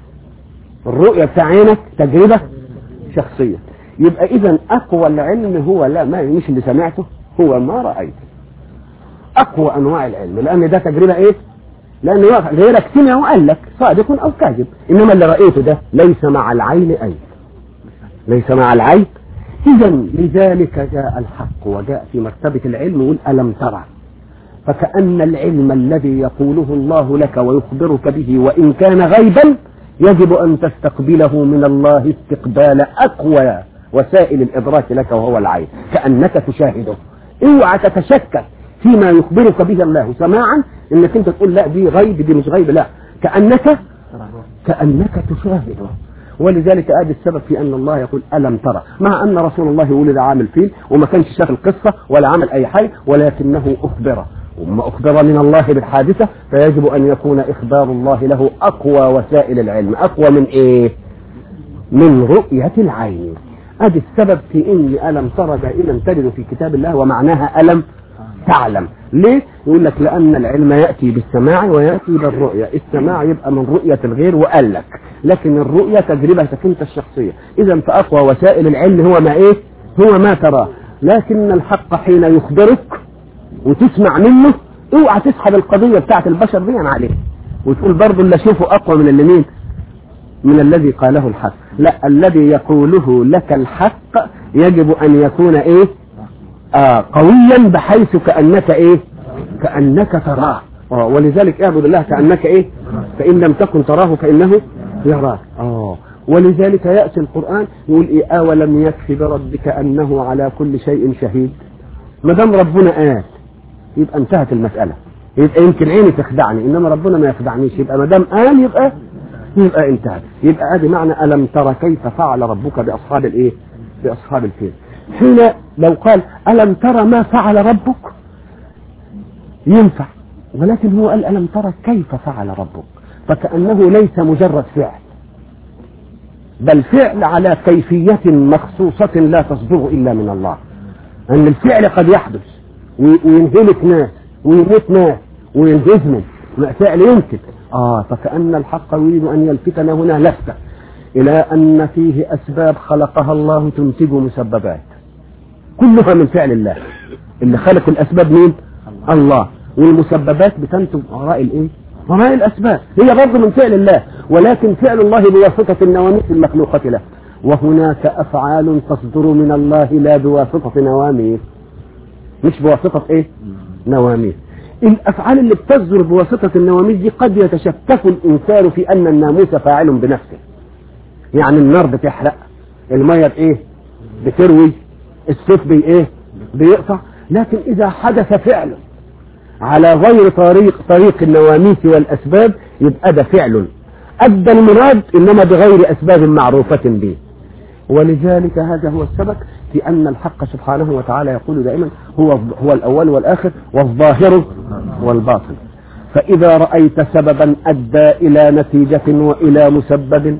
الرؤية بتاع عينك تجربة شخصية يبقى اذا اقوى العلم هو لا ما مش اللي سمعته هو ما رأيته اقوى انواع العلم لان ده تجربة ايه لان غيرك سمع وقال لك صادق او كاذب انما اللي رأيته ده ليس مع العين اي ليس مع العين اذا لذلك جاء الحق وجاء في مرتبة العلم يقول الم ترى فكأن العلم الذي يقوله الله لك ويخبرك به وإن كان غيبا يجب أن تستقبله من الله استقبال أقوى وسائل الإدراك لك وهو العين كأنك تشاهده اوعى تتشكك فيما يخبرك به الله سماعا انك انت تقول لا دي غيب دي مش غيب لا كأنك كأنك تشاهده ولذلك ادي السبب في ان الله يقول الم ترى مع ان رسول الله ولد عام الفيل وما كانش شاف القصه ولا عمل اي حاجه ولكنه اخبر وما أخبر من الله بالحادثة فيجب أن يكون إخبار الله له أقوى وسائل العلم أقوى من إيه من رؤية العين أدي السبب في إن ألم ترى دائما تجد في كتاب الله ومعناها ألم تعلم ليه يقول لك لأن العلم يأتي بالسماع ويأتي بالرؤية السماع يبقى من رؤية الغير وقال لك لكن الرؤية تجربتك أنت الشخصية إذا فأقوى وسائل العلم هو ما إيه هو ما تراه لكن الحق حين يخبرك وتسمع منه اوعى تسحب القضية بتاعت البشر دي عليه وتقول برضه اللي اشوفه اقوى من اللي مين من الذي قاله الحق لا الذي يقوله لك الحق يجب ان يكون ايه آه قويا بحيث كأنك ايه كأنك تراه آه ولذلك اعبد الله كأنك ايه فإن لم تكن تراه فإنه يراك آه ولذلك يأتي القرآن يقول إيه أولم يكفي بربك أنه على كل شيء شهيد ما دام ربنا قال يبقى انتهت المسألة يبقى يمكن عيني تخدعني انما ربنا ما يخدعنيش يبقى ما دام قال يبقى يبقى انتهت يبقى ادي معنى الم ترى كيف فعل ربك باصحاب الايه باصحاب الفيل حين لو قال الم ترى ما فعل ربك ينفع ولكن هو قال الم ترى كيف فعل ربك فكانه ليس مجرد فعل بل فعل على كيفية مخصوصة لا تصدر إلا من الله أن الفعل قد يحدث وينهلك ناس ويموت ناس وينهزموا فعل يمكن آه فكأن الحق يريد أن يلفتنا هنا لفتة إلى أن فيه أسباب خلقها الله تنتج مسببات كلها من فعل الله اللي خلق الأسباب مين الله والمسببات بتنتج وراء الإيه وراء الأسباب هي برضه من فعل الله ولكن فعل الله بواسطة النواميس المخلوقة له وهناك أفعال تصدر من الله لا بواسطة نواميس مش بواسطة إيه نواميس الأفعال اللي بتصدر بواسطة النواميس دي قد يتشكك الإنسان في أن الناموس فاعل بنفسه يعني النار بتحرق المية بإيه بتروي السيف بإيه بيقطع لكن إذا حدث فعل على غير طريق طريق النواميس والأسباب يبقى ده فعل أدى المراد إنما بغير أسباب معروفة به ولذلك هذا هو السبب في أن الحق سبحانه وتعالى يقول دائما هو هو الأول والآخر والظاهر والباطن فإذا رأيت سببا أدى إلى نتيجة وإلى مسبب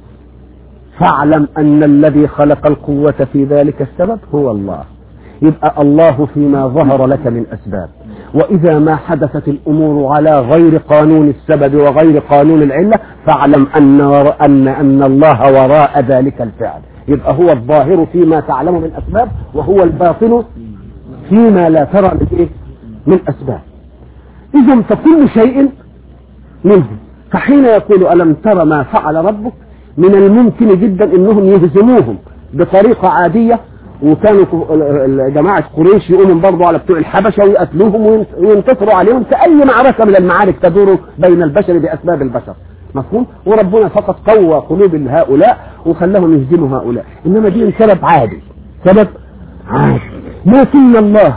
فاعلم أن الذي خلق القوة في ذلك السبب هو الله يبقى الله فيما ظهر لك من أسباب وإذا ما حدثت الأمور على غير قانون السبب وغير قانون العلة فاعلم أن, أن, أن الله وراء ذلك الفعل يبقى هو الظاهر فيما تعلم من أسباب وهو الباطن فيما لا ترى من إيه؟ من أسباب إذا فكل شيء منه فحين يقول ألم ترى ما فعل ربك من الممكن جدا انهم يهزموهم بطريقة عادية وكانوا جماعة قريش يقوموا برضه على بتوع الحبشة ويقتلوهم وينتصروا عليهم كأي معركة من المعارك تدور بين البشر بأسباب البشر مفهوم وربنا فقط قوى قلوب هؤلاء وخلاهم يهزموا هؤلاء إنما دي سبب عادي سبب عادي لكن الله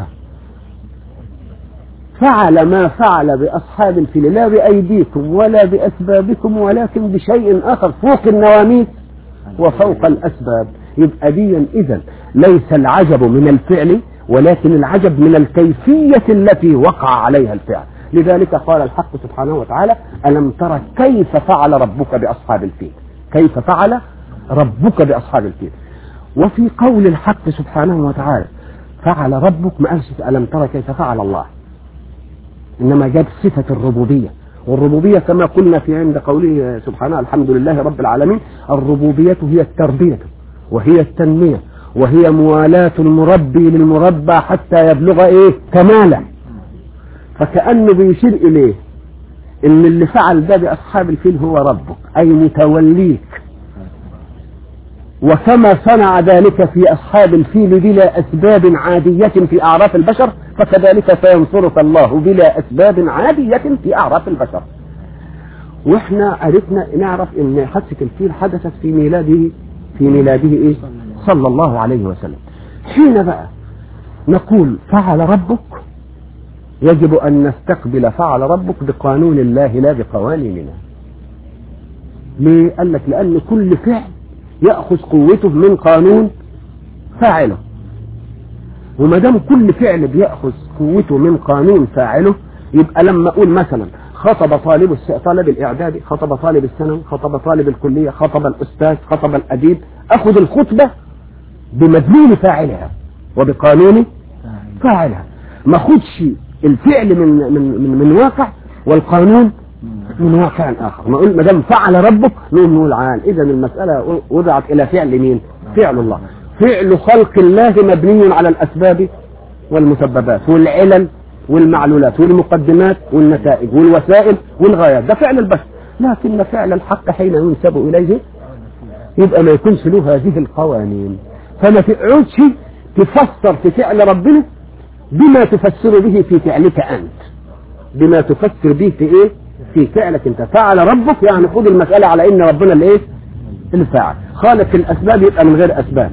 فعل ما فعل بأصحاب الفيل لا بأيديكم ولا بأسبابكم ولكن بشيء آخر فوق النواميس وفوق الأسباب يبقى ديا إذا ليس العجب من الفعل ولكن العجب من الكيفية التي وقع عليها الفعل لذلك قال الحق سبحانه وتعالى ألم ترى كيف فعل ربك بأصحاب الفيل كيف فعل ربك بأصحاب الفيل وفي قول الحق سبحانه وتعالى فعل ربك ما قالش ألم ترى كيف فعل الله إنما جاب صفة الربوبية والربوبية كما قلنا في عند قوله سبحانه الحمد لله رب العالمين الربوبية هي التربية وهي التنمية وهي موالاة المربي للمربى حتى يبلغ ايه كمالا فكأنه بيشير اليه ان اللي فعل ده باصحاب الفيل هو ربك اي متوليك وكما صنع ذلك في أصحاب الفيل بلا أسباب عادية في أعراف البشر فكذلك سينصرك الله بلا أسباب عادية في أعراف البشر واحنا عرفنا نعرف ان حادثة الفيل حدثت في ميلاده في ميلاده ايه صلى الله عليه وسلم حين بقى نقول فعل ربك يجب ان نستقبل فعل ربك بقانون الله لا بقوانيننا ليه قال لك لان كل فعل يأخذ قوته من قانون فاعله وما دام كل فعل بيأخذ قوته من قانون فاعله يبقى لما أقول مثلا خطب طالب الس... طالب الإعدادي خطب طالب الثانوي خطب طالب الكلية خطب الأستاذ خطب الأديب أخذ الخطبة بمدلول فاعلها وبقانون فاعلها ما أخذش الفعل من من من, من واقع والقانون من واقع آخر ما ما دام فعل ربك نقول نقول عال إذا المسألة وضعت إلى فعل مين؟ فعل الله فعل خلق الله مبني على الأسباب والمسببات والعلل والمعلولات والمقدمات والنتائج والوسائل والغايات ده فعل البشر لكن فعل الحق حين ينسب إليه يبقى ما يكونش له هذه القوانين فما تقعدش تفسر في فعل ربنا بما تفسر به في فعلك أنت بما تفسر به في إيه في فعلك أنت فعل ربك يعني خذ المسألة على إن ربنا الإيه الفاعل خالق الأسباب يبقى من غير أسباب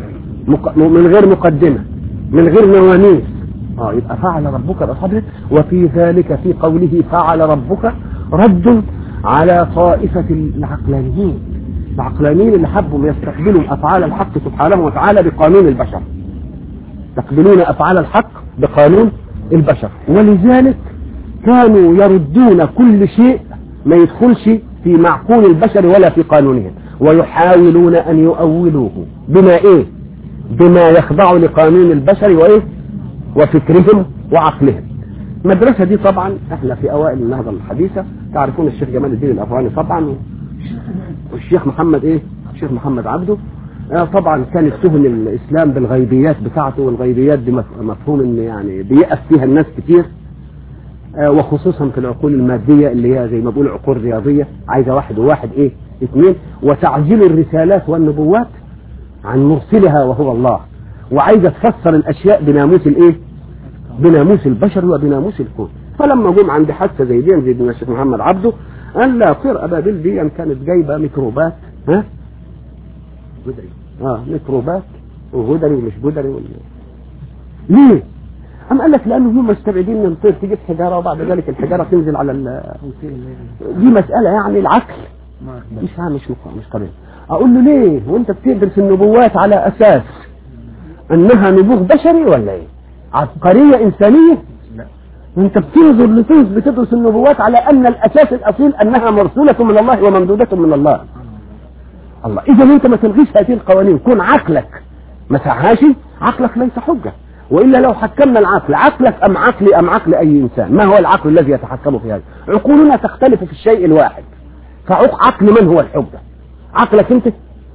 من غير مقدمة من غير نوانيس اه يبقى فعل ربك بصبره وفي ذلك في قوله فعل ربك رد على طائفة العقلانيين العقلانيين اللي حبوا يستقبلوا أفعال الحق سبحانه وتعالى بقانون البشر يستقبلون أفعال الحق بقانون البشر ولذلك كانوا يردون كل شيء ما يدخلش في معقول البشر ولا في قانونهم ويحاولون أن يؤولوه بما إيه بما يخضع لقانون البشر وإيه وفكرهم وعقلهم المدرسة دي طبعا احنا في اوائل النهضة الحديثة تعرفون الشيخ جمال الدين الافغاني طبعا والشيخ محمد ايه الشيخ محمد عبده آه طبعا كان يتهم الاسلام بالغيبيات بتاعته والغيبيات دي مفهوم ان يعني بيقف فيها الناس كتير آه وخصوصا في العقول المادية اللي هي زي ما بقول عقول رياضية عايزة واحد وواحد ايه اثنين وتعجيل الرسالات والنبوات عن مرسلها وهو الله وعايزة تفسر الاشياء بناموس الايه بناموس البشر وبناموس الكون فلما جم عند حادثه زي دي زي ابن الشيخ محمد عبده قال لا طير ابابيل دي كانت جايبه ميكروبات ها جدري اه ميكروبات وجدري ومش جدري ولا ليه؟ أم قال لك لأنه هم مستبعدين من الطير تجيب حجارة وبعد ذلك الحجارة تنزل على ال دي مسألة يعني العقل مش مش مش قبيل أقول له ليه وأنت بتدرس النبوات على أساس أنها نبوغ بشري ولا إيه؟ عبقرية إنسانية لا وانت بتنظر لتنظر بتدرس النبوات على أن الأساس الأصيل أنها مرسولة من الله وممدودة من الله الله إذا أنت ما تلغيش هذه القوانين كون عقلك ما سعهاش عقلك ليس حجة وإلا لو حكمنا العقل عقلك أم عقلي أم عقل أي إنسان ما هو العقل الذي يتحكم في هذا عقولنا تختلف في الشيء الواحد فعقل من هو الحجة عقلك أنت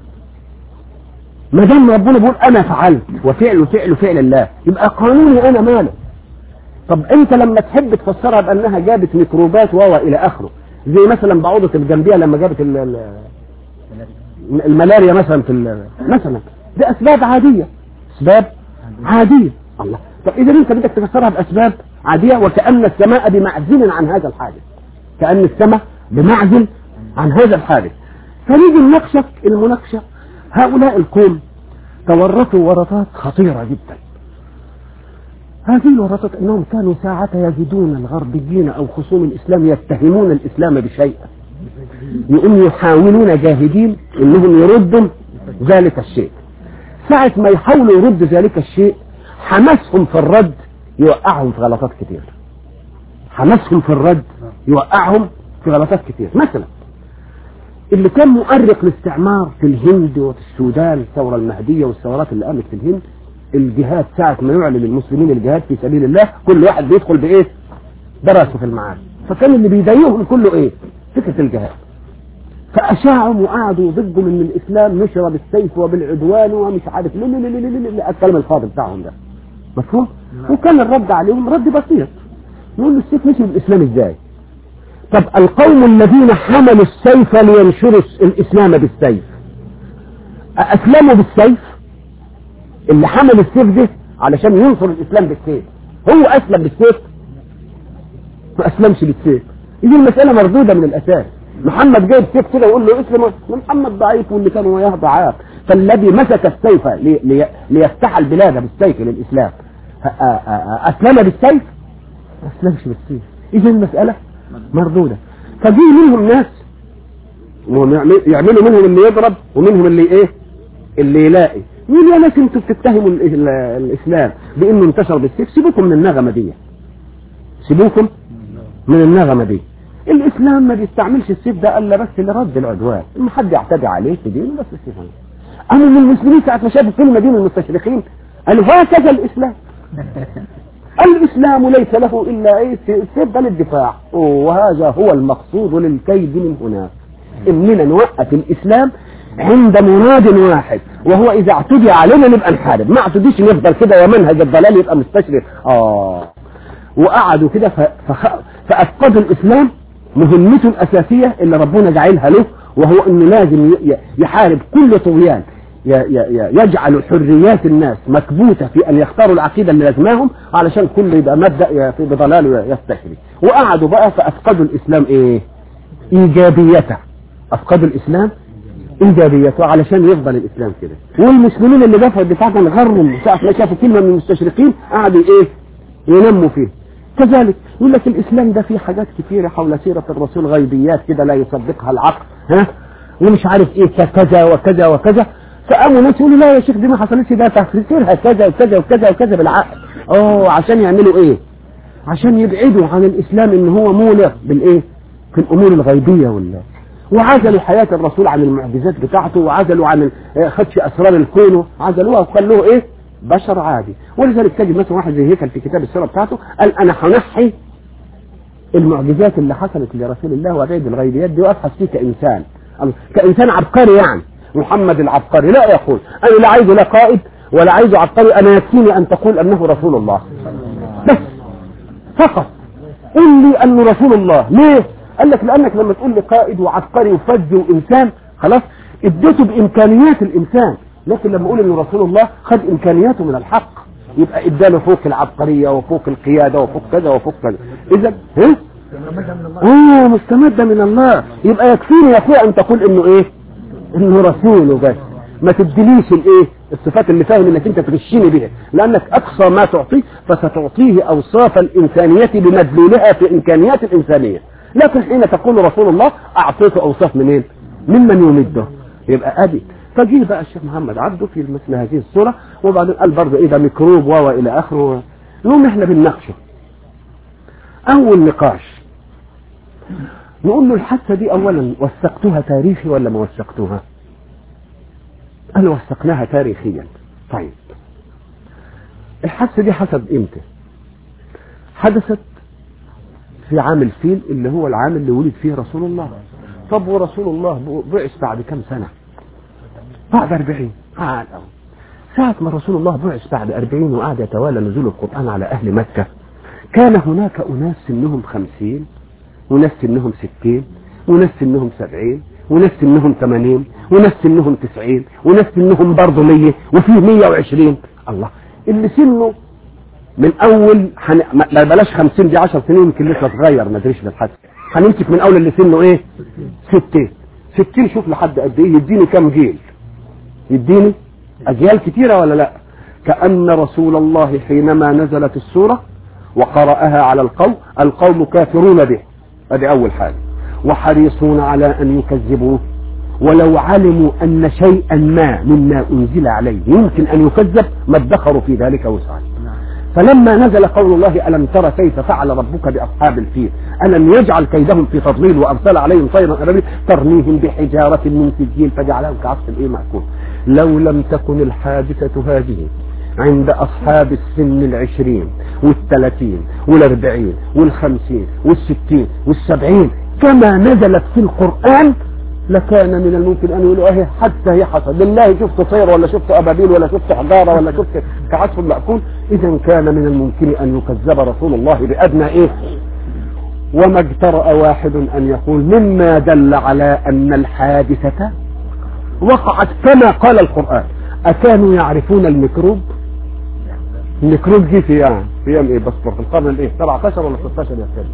ما دام ربنا بيقول انا فعلت وفعل فعل فعل الله يبقى قانوني انا ماله طب انت لما تحب تفسرها بانها جابت ميكروبات و الى اخره زي مثلا بعوضة الجنبية لما جابت الملاريا مثلا في مثلا دي اسباب عادية اسباب عادية الله طب اذا انت بدك تفسرها باسباب عادية وكأن السماء بمعزل عن هذا الحادث كأن السماء بمعزل عن هذا الحادث فنيجي نناقشك المناقشة هؤلاء القوم تورطوا ورطات خطيرة جدا هذه الورطات انهم كانوا ساعة يجدون الغربيين او خصوم الاسلام يتهمون الاسلام بشيء يقوم يحاولون جاهدين انهم يردوا ذلك الشيء ساعة ما يحاولوا يردوا ذلك الشيء حمسهم في الرد يوقعهم في غلطات كتير حمسهم في الرد يوقعهم في غلطات كتير مثلا اللي كان مؤرق الاستعمار في الهند وفي السودان الثورة المهدية والثورات اللي قامت في الهند الجهاد ساعة ما يعلن المسلمين الجهاد في سبيل الله كل واحد بيدخل بايه درسه في المعارك فكان اللي بيضايقهم كله ايه فكرة الجهاد فأشاعوا وقعدوا ضدهم ان الاسلام نشر بالسيف وبالعدوان ومش عارف ليه ليه ليه ليه الكلام الفاضي بتاعهم ده مفهوم وكان الرد عليهم رد بسيط يقول له السيف مشي بالاسلام ازاي طب القوم الذين حملوا السيف لينشروا الإسلام بالسيف أسلموا بالسيف اللي حمل السيف ده علشان ينصر الإسلام بالسيف هو أسلم بالسيف ما أسلمش بالسيف دي المسألة مردودة من الأساس محمد جايب سيف كده ويقول له اسلم محمد ضعيف واللي كانوا وياه ضعاف فالذي مسك السيف لي لي ليفتح البلاد بالسيف للإسلام أسلم بالسيف ما أسلمش بالسيف إذا المسألة مردودة فجي منهم ناس يعملوا منهم اللي يضرب ومنهم اللي ايه اللي يلاقي مين يا ناس انتوا بتتهموا الاسلام بانه انتشر بالسيف سيبوكم من النغمة دي سيبوكم من النغمة دي الاسلام ما بيستعملش السيف ده الا بس لرد العدوان اما حد يعتدي عليه في دينه بس السيف اما من المسلمين ساعة ما شافوا الكلمة دي من المستشرقين قالوا هكذا الاسلام الإسلام ليس له إلا إيه السيف ده للدفاع وهذا هو المقصود للكيد من هناك إننا نوقف الإسلام عند مراد واحد وهو إذا اعتدي علينا نبقى نحارب ما اعتديش نفضل كده ومنهج الضلال يبقى مستشرق آه وقعدوا كده فخ... فأفقدوا الإسلام مهمته الأساسية اللي ربنا جعلها له وهو إنه لازم يحارب كل طغيان يجعل حريات الناس مكبوتة في أن يختاروا العقيدة اللي لازماهم علشان كل يبقى مبدأ في بضلال يستشري وقعدوا بقى فأفقدوا الإسلام إيه إيجابيته أفقدوا الإسلام إيجابيته علشان يفضل الإسلام كده والمسلمين اللي دفعوا الدفاع كان غرهم ساعة ما شافوا كلمة من المستشرقين قعدوا إيه ينموا فيه كذلك يقول لك الإسلام ده فيه حاجات كثيرة حول سيرة الرسول غيبيات كده لا يصدقها العقل ها ومش عارف ايه كذا وكذا وكذا فقاموا ناس يقولوا لا يا شيخ دي ما حصلتش ده تفسيرها كذا وكذا وكذا وكذا بالعقل اه عشان يعملوا ايه عشان يبعدوا عن الاسلام ان هو مولع بالايه في الامور الغيبيه ولا وعزلوا حياة الرسول عن المعجزات بتاعته وعزلوا عن خدش أسرار الكون عزلوها وخلوه إيه بشر عادي ولذلك تجد مثلا واحد زي هيكل في كتاب السيرة بتاعته قال أنا هنحي المعجزات اللي حصلت لرسول الله وغيب الغيبيات دي وابحث فيه كإنسان كإنسان عبقري يعني محمد العبقري لا يقول أنا لا عايز لا قائد ولا عايز عبقري أنا يكفيني أن تقول أنه رسول الله بس فقط قل لي أنه رسول الله ليه قال لك لأنك لما تقول لي قائد وعبقري وفج وإنسان خلاص اديته بإمكانيات الإنسان لكن لما أقول أنه رسول الله خد إمكانياته من الحق يبقى اداله فوق العبقرية وفوق القيادة وفوق كذا وفوق كذا إذا ها؟ اه مستمدة من الله يبقى يكفيني يا اخويا ان تقول انه ايه انه رسول بس ما تدليش الايه الصفات اللي فاهم انك انت تغشني بها لانك اقصى ما تعطيه فستعطيه اوصاف الانسانية بمدلولها في امكانيات الانسانية لكن حين تقول رسول الله اعطيته اوصاف منين ممن يمده يبقى ادي فجيه بقى الشيخ محمد عبده في مثل هذه الصورة وبعدين قال برضه ايه ده ميكروب و الى اخره نقوم احنا بنناقشه اول نقاش نقول له الحادثة دي اولا وثقتها تاريخي ولا ما وثقتها قال وثقناها تاريخيا طيب الحادثة دي حصلت امتى حدثت في عام الفيل اللي هو العام اللي ولد فيه رسول الله طب ورسول الله بعث بعد كم سنة بعد أربعين قعد أو ساعة ما رسول الله بعث بعد أربعين وقعد يتوالى نزول القرآن على أهل مكة كان هناك أناس سنهم خمسين وناس سنهم ستين وناس سنهم سبعين وناس سنهم ثمانين وناس سنهم تسعين وناس سنهم برضه مية وفيه مية وعشرين الله اللي سنه من اول حن... ما بلاش خمسين دي عشر سنين يمكن لسه صغير ما ادريش بالحد هنمسك من اول اللي سنه ايه ستين ستين شوف لحد قد ايه يديني كام جيل يديني اجيال كتيرة ولا لا كأن رسول الله حينما نزلت السورة وقرأها على القوم القوم كافرون به هذه اول حاجة وحريصون على ان يكذبوه ولو علموا ان شيئا ما مما انزل عليه يمكن ان يكذب ما ادخروا في ذلك وسعا فلما نزل قول الله ألم تر كيف فعل ربك بأصحاب الفيل ألم يجعل كيدهم في تضليل وأرسل عليهم طيرا أبابيل ترميهم بحجارة من سجيل فجعلهم كعصف الإيه مأكول لو لم تكن الحادثة هذه عند أصحاب السن العشرين والثلاثين والأربعين والخمسين والستين والسبعين كما نزلت في القرآن لكان من الممكن ان يقولوا اهي حتى هي حصل بالله شفت طير ولا شفت ابابيل ولا شفت حجاره ولا شفت كعصف مأكول اذا كان من الممكن ان يكذب رسول الله بادنى ايه وما اجترأ واحد ان يقول مما دل على ان الحادثة وقعت كما قال القرآن اكانوا يعرفون الميكروب الميكروب جه في يعني في ايام ايه بس في القرن الايه 17 ولا 16 يا سيدي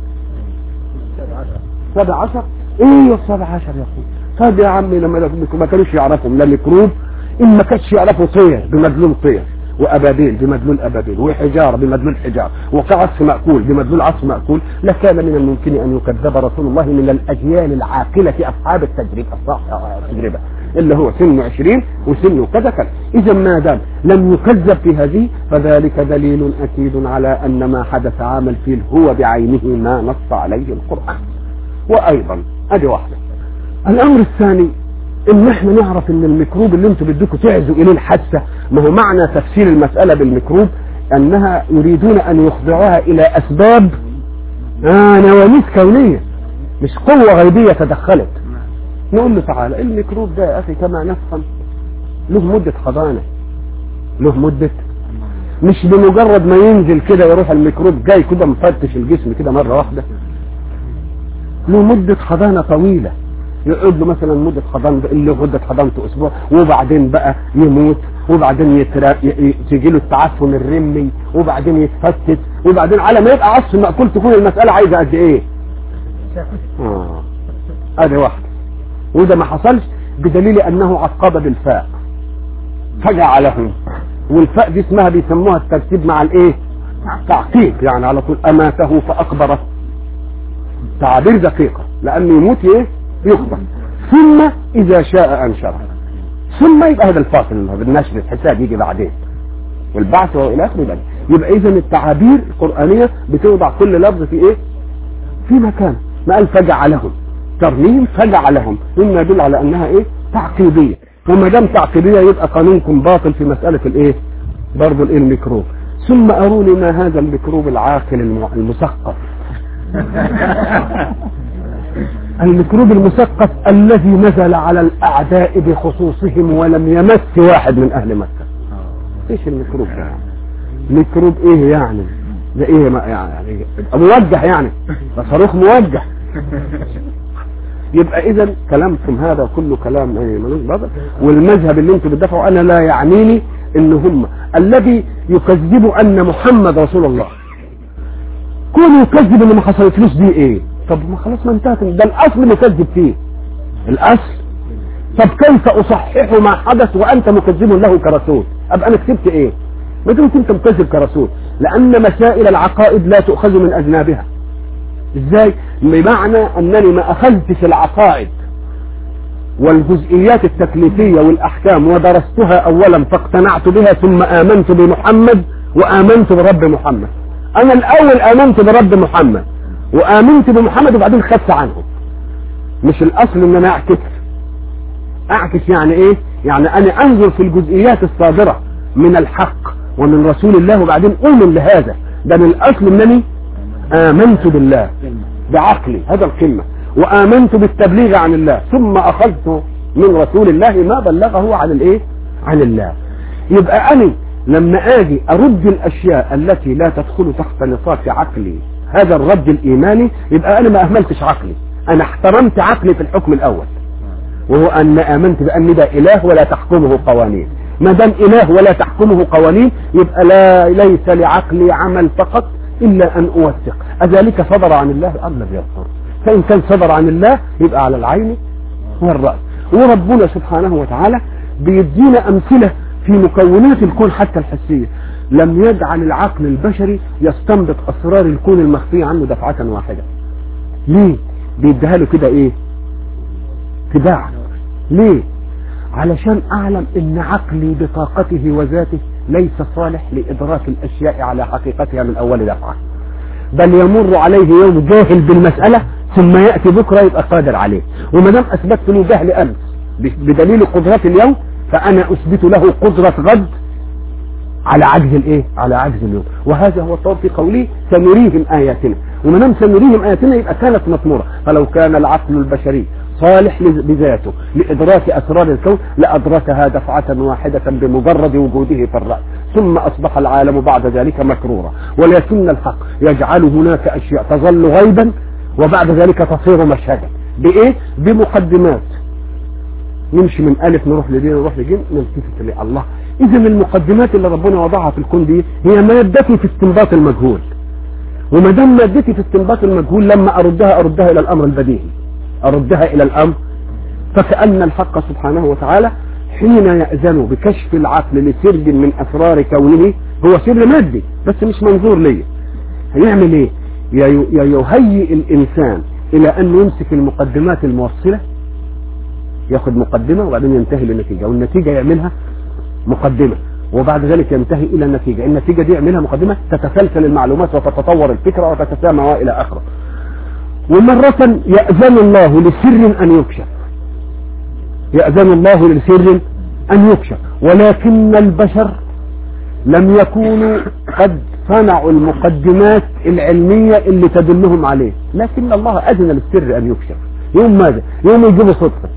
17 ايه 17 يا اخوي طب يا عمي لما ما كانوش يعرفهم لا ميكروب ان ما كانش يعرفوا طير بمدلول طير وابابيل بمدلول ابابيل وحجار بمدلول حجار وكعصف ماكول بمدلول عصف ماكول لكان من الممكن ان يكذب رسول الله من الاجيال العاقله اصحاب التجربه التجربه اللي هو سنه 20 وسنه كذا كذا اذا ما دام لم يكذب في هذه فذلك دليل اكيد على ان ما حدث عام الفيل هو بعينه ما نص عليه القران وايضا ادي واحده الامر الثاني ان احنا نعرف ان الميكروب اللي انتم بدكم تعزوا اليه الحادثه ما هو معنى تفسير المساله بالميكروب انها يريدون ان يخضعوها الى اسباب آه نواميس كونيه مش قوه غيبيه تدخلت نقول له تعالى الميكروب ده يا اخي كما نفهم له مده حضانه له مده مش بمجرد ما ينزل كده يروح الميكروب جاي كده مفتش الجسم كده مره واحده له مده حضانه طويله يقعد له مثلا مدة حضانة اللي مدة حضانته أسبوع وبعدين بقى يموت وبعدين يترا... ي... تيجي له التعفن الرمي وبعدين يتفتت وبعدين على ما يبقى عصف مأكول تكون المسألة عايزة قد إيه؟ آه ادي واحدة وده ما حصلش بدليل أنه عقب بالفاء فجعله والفاء دي اسمها بيسموها الترتيب مع الإيه؟ تعقيب يعني على طول أماته فأقبره تعابير دقيقة لأنه يموت إيه؟ يخبر ثم إذا شاء أنشره ثم يبقى هذا الفاصل بالنشر الحساب يجي بعدين والبعث والى اخره يبقى يبقى اذا التعابير القرانيه بتوضع كل لفظ في ايه؟ في مكان ما قال فجعلهم ترميم فجعلهم مما يدل على انها ايه تعقيديه وما دام تعقيديه يبقى قانونكم باطل في مساله الايه برضه الايه الميكروب ثم اروني ما هذا الميكروب العاقل الم- المثقف الميكروب المثقف الذي نزل على الاعداء بخصوصهم ولم يمس واحد من اهل مكه ايش الميكروب ده ميكروب ايه يعني ده ايه ما يعني يبقى موجه يعني ده صاروخ موجه يبقى اذا كلامكم هذا كله كلام ايه ملوش بطل والمذهب اللي انتم بتدافعوا انا لا يعنيني ان هم الذي يكذب ان محمد رسول الله كونه يكذب ان ما حصلتلوش دي ايه طب ما خلاص ما انتهت ده الاصل مكذب فيه الاصل طب كيف اصحح ما حدث وانت مكذب له كرسول ابقى انا كتبت ايه ما دمت انت مكذب كرسول لان مسائل العقائد لا تؤخذ من اذنابها ازاي بمعنى انني ما اخذتش العقائد والجزئيات التكليفية والاحكام ودرستها اولا فاقتنعت بها ثم امنت بمحمد وامنت برب محمد انا الاول امنت برب محمد وامنت بمحمد وبعدين خدت عنه مش الاصل ان انا اعكس اعكس يعني ايه يعني انا انظر في الجزئيات الصادرة من الحق ومن رسول الله وبعدين اؤمن لهذا ده من الاصل انني امنت بالله بعقلي هذا القمة وامنت بالتبليغ عن الله ثم اخذت من رسول الله ما بلغه عن الايه عن الله يبقى انا لما اجي ارد الاشياء التي لا تدخل تحت نطاق عقلي هذا الرد الايماني يبقى انا ما اهملتش عقلي انا احترمت عقلي في الحكم الاول وهو ان امنت بان ده اله ولا تحكمه قوانين ما دام اله ولا تحكمه قوانين يبقى لا ليس لعقلي عمل فقط الا ان اوثق اذلك صدر عن الله ام لم يصدر فان كان صدر عن الله يبقى على العين والراس وربنا سبحانه وتعالى بيدينا امثله في مكونات الكون حتى الحسيه لم يجعل العقل البشري يستنبط اسرار الكون المخفيه عنه دفعه واحده ليه بيديها له كده ايه تباع ليه علشان اعلم ان عقلي بطاقته وذاته ليس صالح لادراك الاشياء على حقيقتها من اول دفعه بل يمر عليه يوم جاهل بالمسألة ثم يأتي بكرة يبقى قادر عليه وما دام أثبتت له جهل أمس بدليل قدرات اليوم فأنا أثبت له قدرة غد على عجز الايه على عجز اليوم وهذا هو الصواب في قوله سنريهم آياتنا وما دام سنريهم آياتنا يبقى كانت مطمورة فلو كان العقل البشري صالح بذاته لإدراك أسرار الكون لأدركها دفعة واحدة بمجرد وجوده في الرأي ثم أصبح العالم بعد ذلك مكرورا ولكن الحق يجعل هناك أشياء تظل غيبا وبعد ذلك تصير مشهدا بإيه؟ بمقدمات نمشي من ألف نروح لدين نروح لجيم نلتفت الله إذا المقدمات اللي ربنا وضعها في الكون دي هي مادتي في استنباط المجهول وما دام مادتي في استنباط المجهول لما أردها أردها إلى الأمر البديهي أردها إلى الأمر فكأن الحق سبحانه وتعالى حين يأذن بكشف العقل لسر من أسرار كونه هو سر مادي بس مش منظور ليه هيعمل ايه يا يهيئ الإنسان إلى أن يمسك المقدمات الموصلة ياخد مقدمة وبعدين ينتهي للنتيجة والنتيجة يعملها مقدمة وبعد ذلك ينتهي إلى النتيجة النتيجة دي يعملها مقدمة تتسلسل المعلومات وتتطور الفكرة وتتسامى وإلى آخره ومرة يأذن الله لسر أن يكشف يأذن الله لسر أن يكشف ولكن البشر لم يكونوا قد صنعوا المقدمات العلمية اللي تدلهم عليه لكن الله أذن للسر أن يكشف يوم ماذا يوم يجيبه صدفة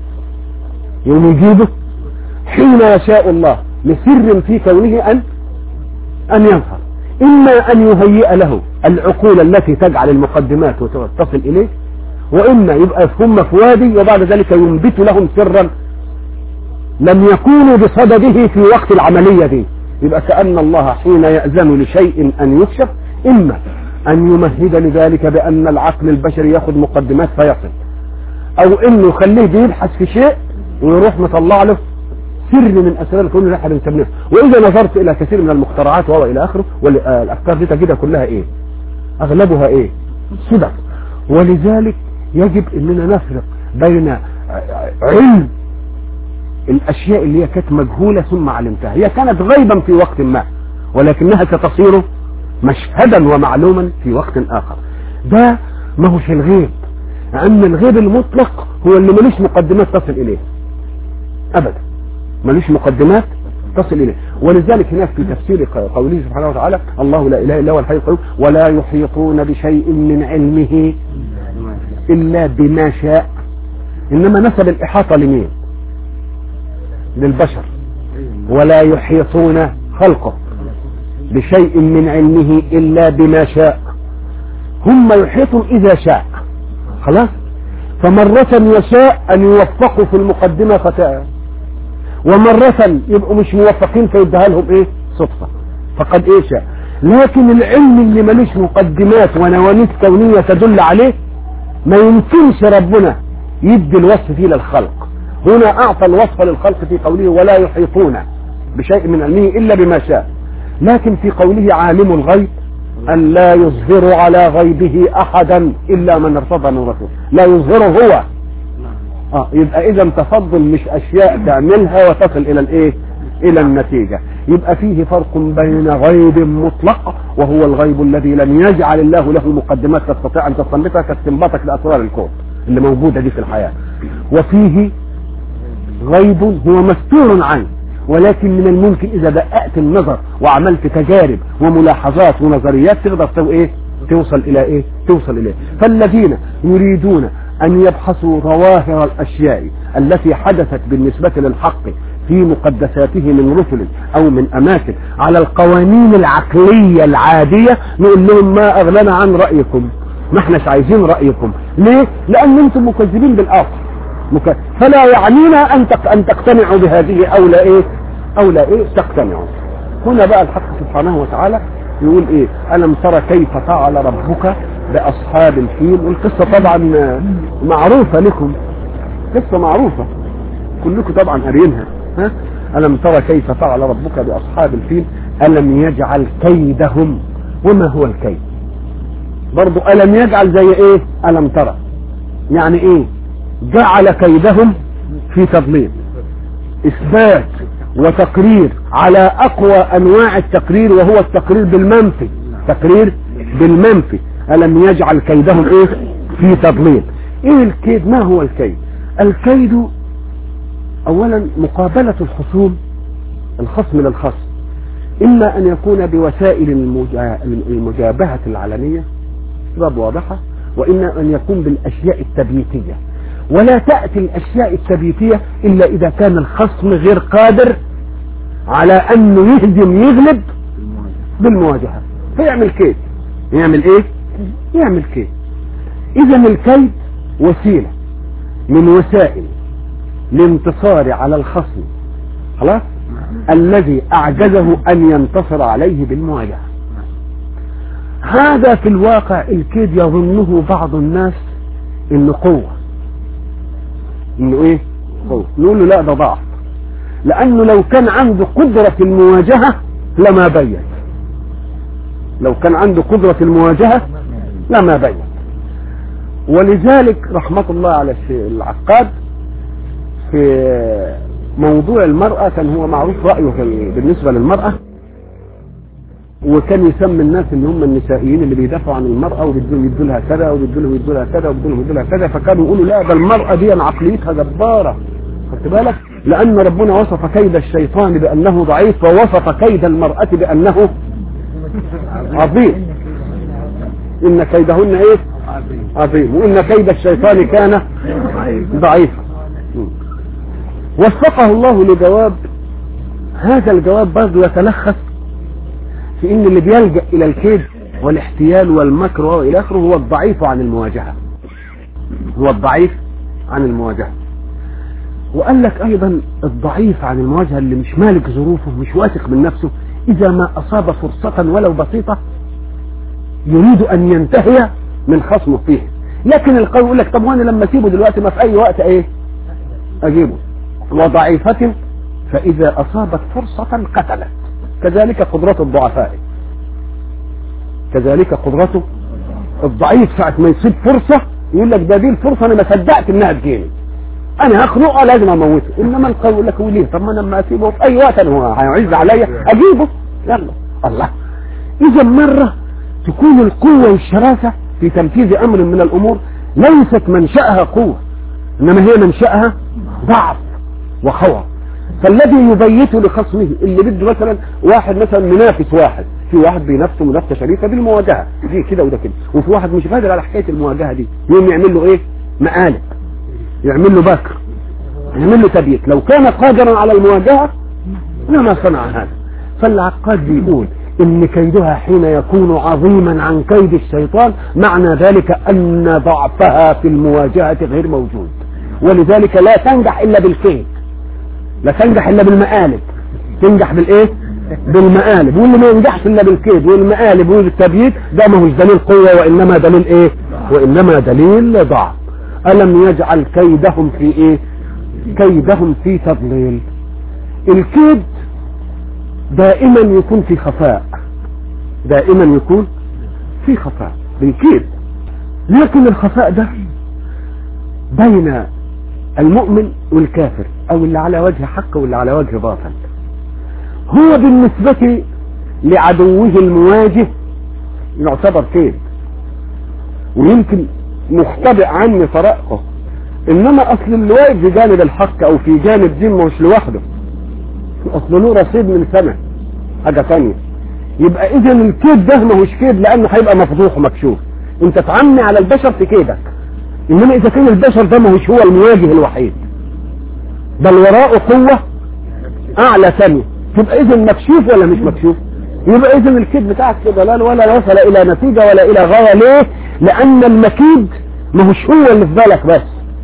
يوم يجيبه حين يشاء الله لسر في كونه أن أن يظهر إما أن يهيئ له العقول التي تجعل المقدمات وتصل إليه وإما يبقى هم في وادي وبعد ذلك ينبت لهم سرا لم يكونوا بصدده في وقت العملية دي يبقى كأن الله حين يأذن لشيء أن يكشف إما أن يمهد لذلك بأن العقل البشري ياخذ مقدمات فيصل أو إنه يخليه بيبحث في شيء ويروح مطلع له سر من أسرار الكون اللي احنا بنسميه وإذا نظرت إلى كثير من المخترعات وهو إلى آخره والأفكار دي تجدها كلها إيه أغلبها إيه صدق ولذلك يجب اننا نفرق بين علم الاشياء اللي هي كانت مجهولة ثم علمتها هي كانت غيبا في وقت ما ولكنها ستصير مشهدا ومعلوما في وقت اخر ده ما هوش الغيب ان الغيب المطلق هو اللي ملوش مقدمات تصل اليه ابدا ملوش مقدمات تصل اليه ولذلك هناك في تفسير قوله سبحانه وتعالى الله لا اله الا هو الحي القيوم ولا يحيطون بشيء من علمه الا بما شاء انما نسب الاحاطه لمين للبشر ولا يحيطون خلقه بشيء من علمه الا بما شاء هم يحيطون اذا شاء خلاص فمرة يشاء ان يوفقوا في المقدمة فتاة ومرة يبقوا مش موفقين فيديها لهم ايه صدفة فقد ايه شاء لكن العلم اللي ملوش مقدمات ونوانيس كونية تدل عليه ما يمكنش ربنا يدي الوصف فيه للخلق هنا اعطى الوصف للخلق في قوله ولا يحيطون بشيء من علمه الا بما شاء لكن في قوله عالم الغيب أن لا يظهر على غيبه أحدا إلا من ارتضى من رسول لا يظهره هو آه يبقى إذا تفضل مش أشياء تعملها وتصل إلى الإيه إلى النتيجة يبقى فيه فرق بين غيب مطلق وهو الغيب الذي لم يجعل الله له مقدمات تستطيع أن تستنبطها كاستنباطك لأسرار الكون اللي موجودة دي في الحياة وفيه غيب هو مستور عنه ولكن من الممكن اذا دققت النظر وعملت تجارب وملاحظات ونظريات تقدر تو ايه توصل الى ايه توصل اليه فالذين يريدون ان يبحثوا ظواهر الاشياء التي حدثت بالنسبة للحق في مقدساته من رسل او من اماكن على القوانين العقلية العادية نقول لهم ما اغلنا عن رأيكم ما احناش عايزين رأيكم ليه لان انتم مكذبين بالاخر مك... فلا يعنينا ان تق... ان تقتنعوا بهذه او لا ايه او لا ايه تقتنعوا هنا بقى الحق سبحانه وتعالى يقول ايه الم ترى كيف فعل ربك باصحاب الفيل والقصه طبعا معروفه لكم قصه معروفه كلكم طبعا قاريينها ها الم ترى كيف فعل ربك باصحاب الفيل الم يجعل كيدهم وما هو الكيد برضو الم يجعل زي ايه الم ترى يعني ايه جعل كيدهم في تضليل اثبات وتقرير على اقوى انواع التقرير وهو التقرير بالمنفي تقرير بالمنفي الم يجعل كيدهم ايه في تضليل ايه الكيد ما هو الكيد الكيد اولا مقابلة الخصوم الخصم للخصم اما ان يكون بوسائل المجا... المجابهة العلنية اسباب واضحة واما ان يكون بالاشياء التبييتية ولا تأتي الأشياء التبييتية إلا إذا كان الخصم غير قادر على أنه يهدم يغلب بالمواجهة فيعمل كيد يعمل إيه؟ يعمل كيد إذا الكيد وسيلة من وسائل الانتصار على الخصم خلاص الذي أعجزه أن ينتصر عليه بالمواجهة هذا في الواقع الكيد يظنه بعض الناس انه قوه انه ايه قوة نقول له لا ده ضعف لانه لو كان عنده قدرة المواجهة لما بين لو كان عنده قدرة المواجهة لما بين ولذلك رحمة الله على العقاد في موضوع المرأة كان هو معروف رأيه بالنسبة للمرأة وكان يسمي الناس ان هم النسائيين اللي بيدافعوا عن المرأة وبيدوا يدوا لها كذا وبيدوا لها يدوا لها كذا وبيدوا لها يدوا لها كذا فكانوا يقولوا لا ده المرأة دي عقليتها جبارة خدت بالك لأن ربنا وصف كيد الشيطان بأنه ضعيف ووصف كيد المرأة بأنه عظيم إن كيدهن إيه عظيم وإن كيد الشيطان كان ضعيفا وفقه الله لجواب هذا الجواب برضه يتلخص في ان اللي بيلجأ الى الكيد والاحتيال والمكر والى اخره هو الضعيف عن المواجهة هو الضعيف عن المواجهة وقال لك ايضا الضعيف عن المواجهة اللي مش مالك ظروفه مش واثق من نفسه اذا ما اصاب فرصة ولو بسيطة يريد ان ينتهي من خصمه فيه لكن القوي يقول لك طب وانا لما اسيبه دلوقتي ما في اي وقت ايه اجيبه وضعيفة فاذا اصابت فرصة قتلت كذلك قدرة الضعفاء كذلك قدرته الضعيف ساعة ما يصيب فرصة يقول لك ده دي الفرصة انا ما صدقت انها تجيني انا هخنقه لازم اموته انما القوي يقول لك وليه طب ما انا لما اسيبه في اي وقت هو هيعز عليا اجيبه يلا الله اذا مرة تكون القوة والشراسة في تنفيذ امر من الامور ليست منشأها قوة إنما هي منشأها ضعف وخوف فالذي يبيت لخصمه اللي بده مثلا واحد مثلا منافس واحد في واحد بينافسه منافسه شريفه بالمواجهه دي كده وده كده وفي واحد مش قادر على حكايه المواجهه دي يقوم يعمل له ايه مقالب يعمل له بكر يعمل له تبييت لو كان قادرا على المواجهه لما صنع هذا فالعقاد بيقول ان كيدها حين يكون عظيما عن كيد الشيطان معنى ذلك ان ضعفها في المواجهه غير موجود ولذلك لا تنجح الا بالكيد لا تنجح الا بالمقالب تنجح بالايه بالمقالب واللي ما ينجحش الا بالكيد والمقالب والتبييت ده ما هوش دليل قوه وانما دليل ايه وانما دليل ضعف الم يجعل كيدهم في ايه كيدهم في تضليل الكيد دائما يكون في خفاء دائما يكون في خفاء بالكيد لكن الخفاء ده بين المؤمن والكافر او اللي على وجه حق واللي على وجه باطل هو بالنسبة لعدوه المواجه يعتبر كيد ويمكن مختبئ عني طرائقه انما اصل اللي واقف في جانب الحق او في جانب دين مش لوحده اصل له رصيد من سنة حاجة تانية يبقى اذا الكيد ده ماهوش كيد لانه هيبقى مفضوح ومكشوف انت تعمي على البشر في كيدك انما اذا كان البشر ده ماهوش هو المواجه الوحيد بل وراءه قوة اعلى ثانية تبقى اذا مكشوف ولا مش مكشوف يبقى اذا الكيد بتاعك في ضلال ولا وصل الى نتيجة ولا الى غاية ليه لان المكيد ماهوش هو اللي في بالك بس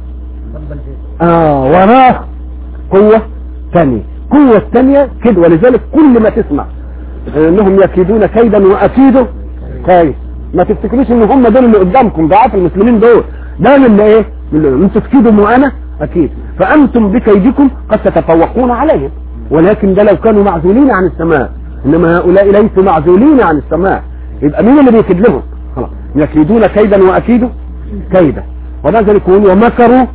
اه وراه قوة ثانية قوة ثانية كده ولذلك كل ما تسمع انهم يكيدون كيدا واكيدوا كيد ما تفتكروش ان هم دول اللي قدامكم ضعاف المسلمين دول ده من ايه من انتوا تكيدوا وانا اكيد فانتم بكيدكم قد تتفوقون عليهم ولكن ده لو كانوا معزولين عن السماء انما هؤلاء ليسوا معزولين عن السماء يبقى مين اللي بيكيد لهم خلاص يكيدون كيدا واكيدوا كيدا ونزل يقول ومكروا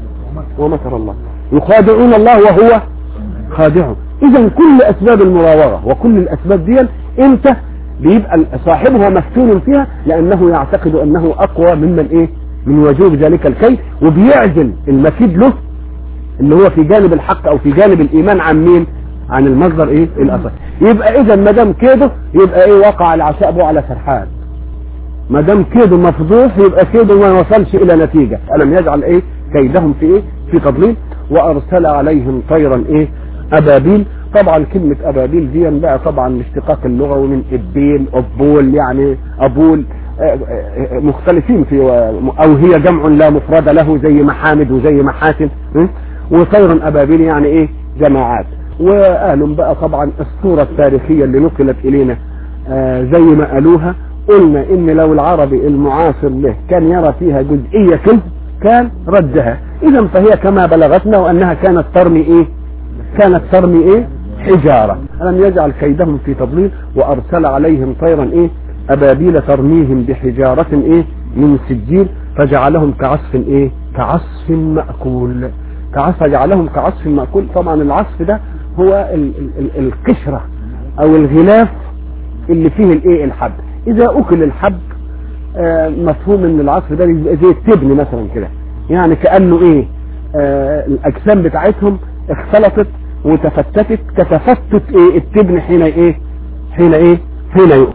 ومكر الله يخادعون الله وهو خادعهم اذا كل اسباب المراوغه وكل الاسباب دي انت بيبقى صاحبها مفتون فيها لانه يعتقد انه اقوى ممن ايه من وجوب ذلك الكيد وبيعزل المكيد له اللي هو في جانب الحق او في جانب الايمان عن مين عن المصدر ايه الاصل يبقى اذا ما دام كيده يبقى ايه وقع العشاء على سرحان ما دام كيده مفضوح يبقى كيده ما وصلش الى نتيجه الم يجعل ايه كيدهم في ايه في تضليل وارسل عليهم طيرا ايه ابابيل طبعا كلمة ابابيل دي بقى طبعا اشتقاق اللغوي من ابيل ابول يعني ابول مختلفين في او هي جمع لا مفرد له زي محامد وزي محاسن وطير ابابيل يعني ايه جماعات وقالوا بقى طبعا الصورة التاريخية اللي نقلت الينا زي ما قالوها قلنا ان لو العربي المعاصر له كان يرى فيها جزئية كذب كان ردها اذا فهي كما بلغتنا وانها كانت ترمي ايه كانت ترمي ايه حجارة ألم يجعل كيدهم في تضليل وأرسل عليهم طيرا إيه أبابيل ترميهم بحجارة إيه من سجيل فجعلهم كعصف إيه كعصف مأكول كعصف جعلهم كعصف مأكول طبعا العصف ده هو ال ال ال القشرة أو الغلاف اللي فيه الإيه الحب إذا أكل الحب آه مفهوم إن العصف ده زي التبن مثلا كده يعني كأنه إيه آه الأجسام بتاعتهم اختلطت وتفتتت كتفتت ايه التبن حين ايه حين ايه حين يؤكل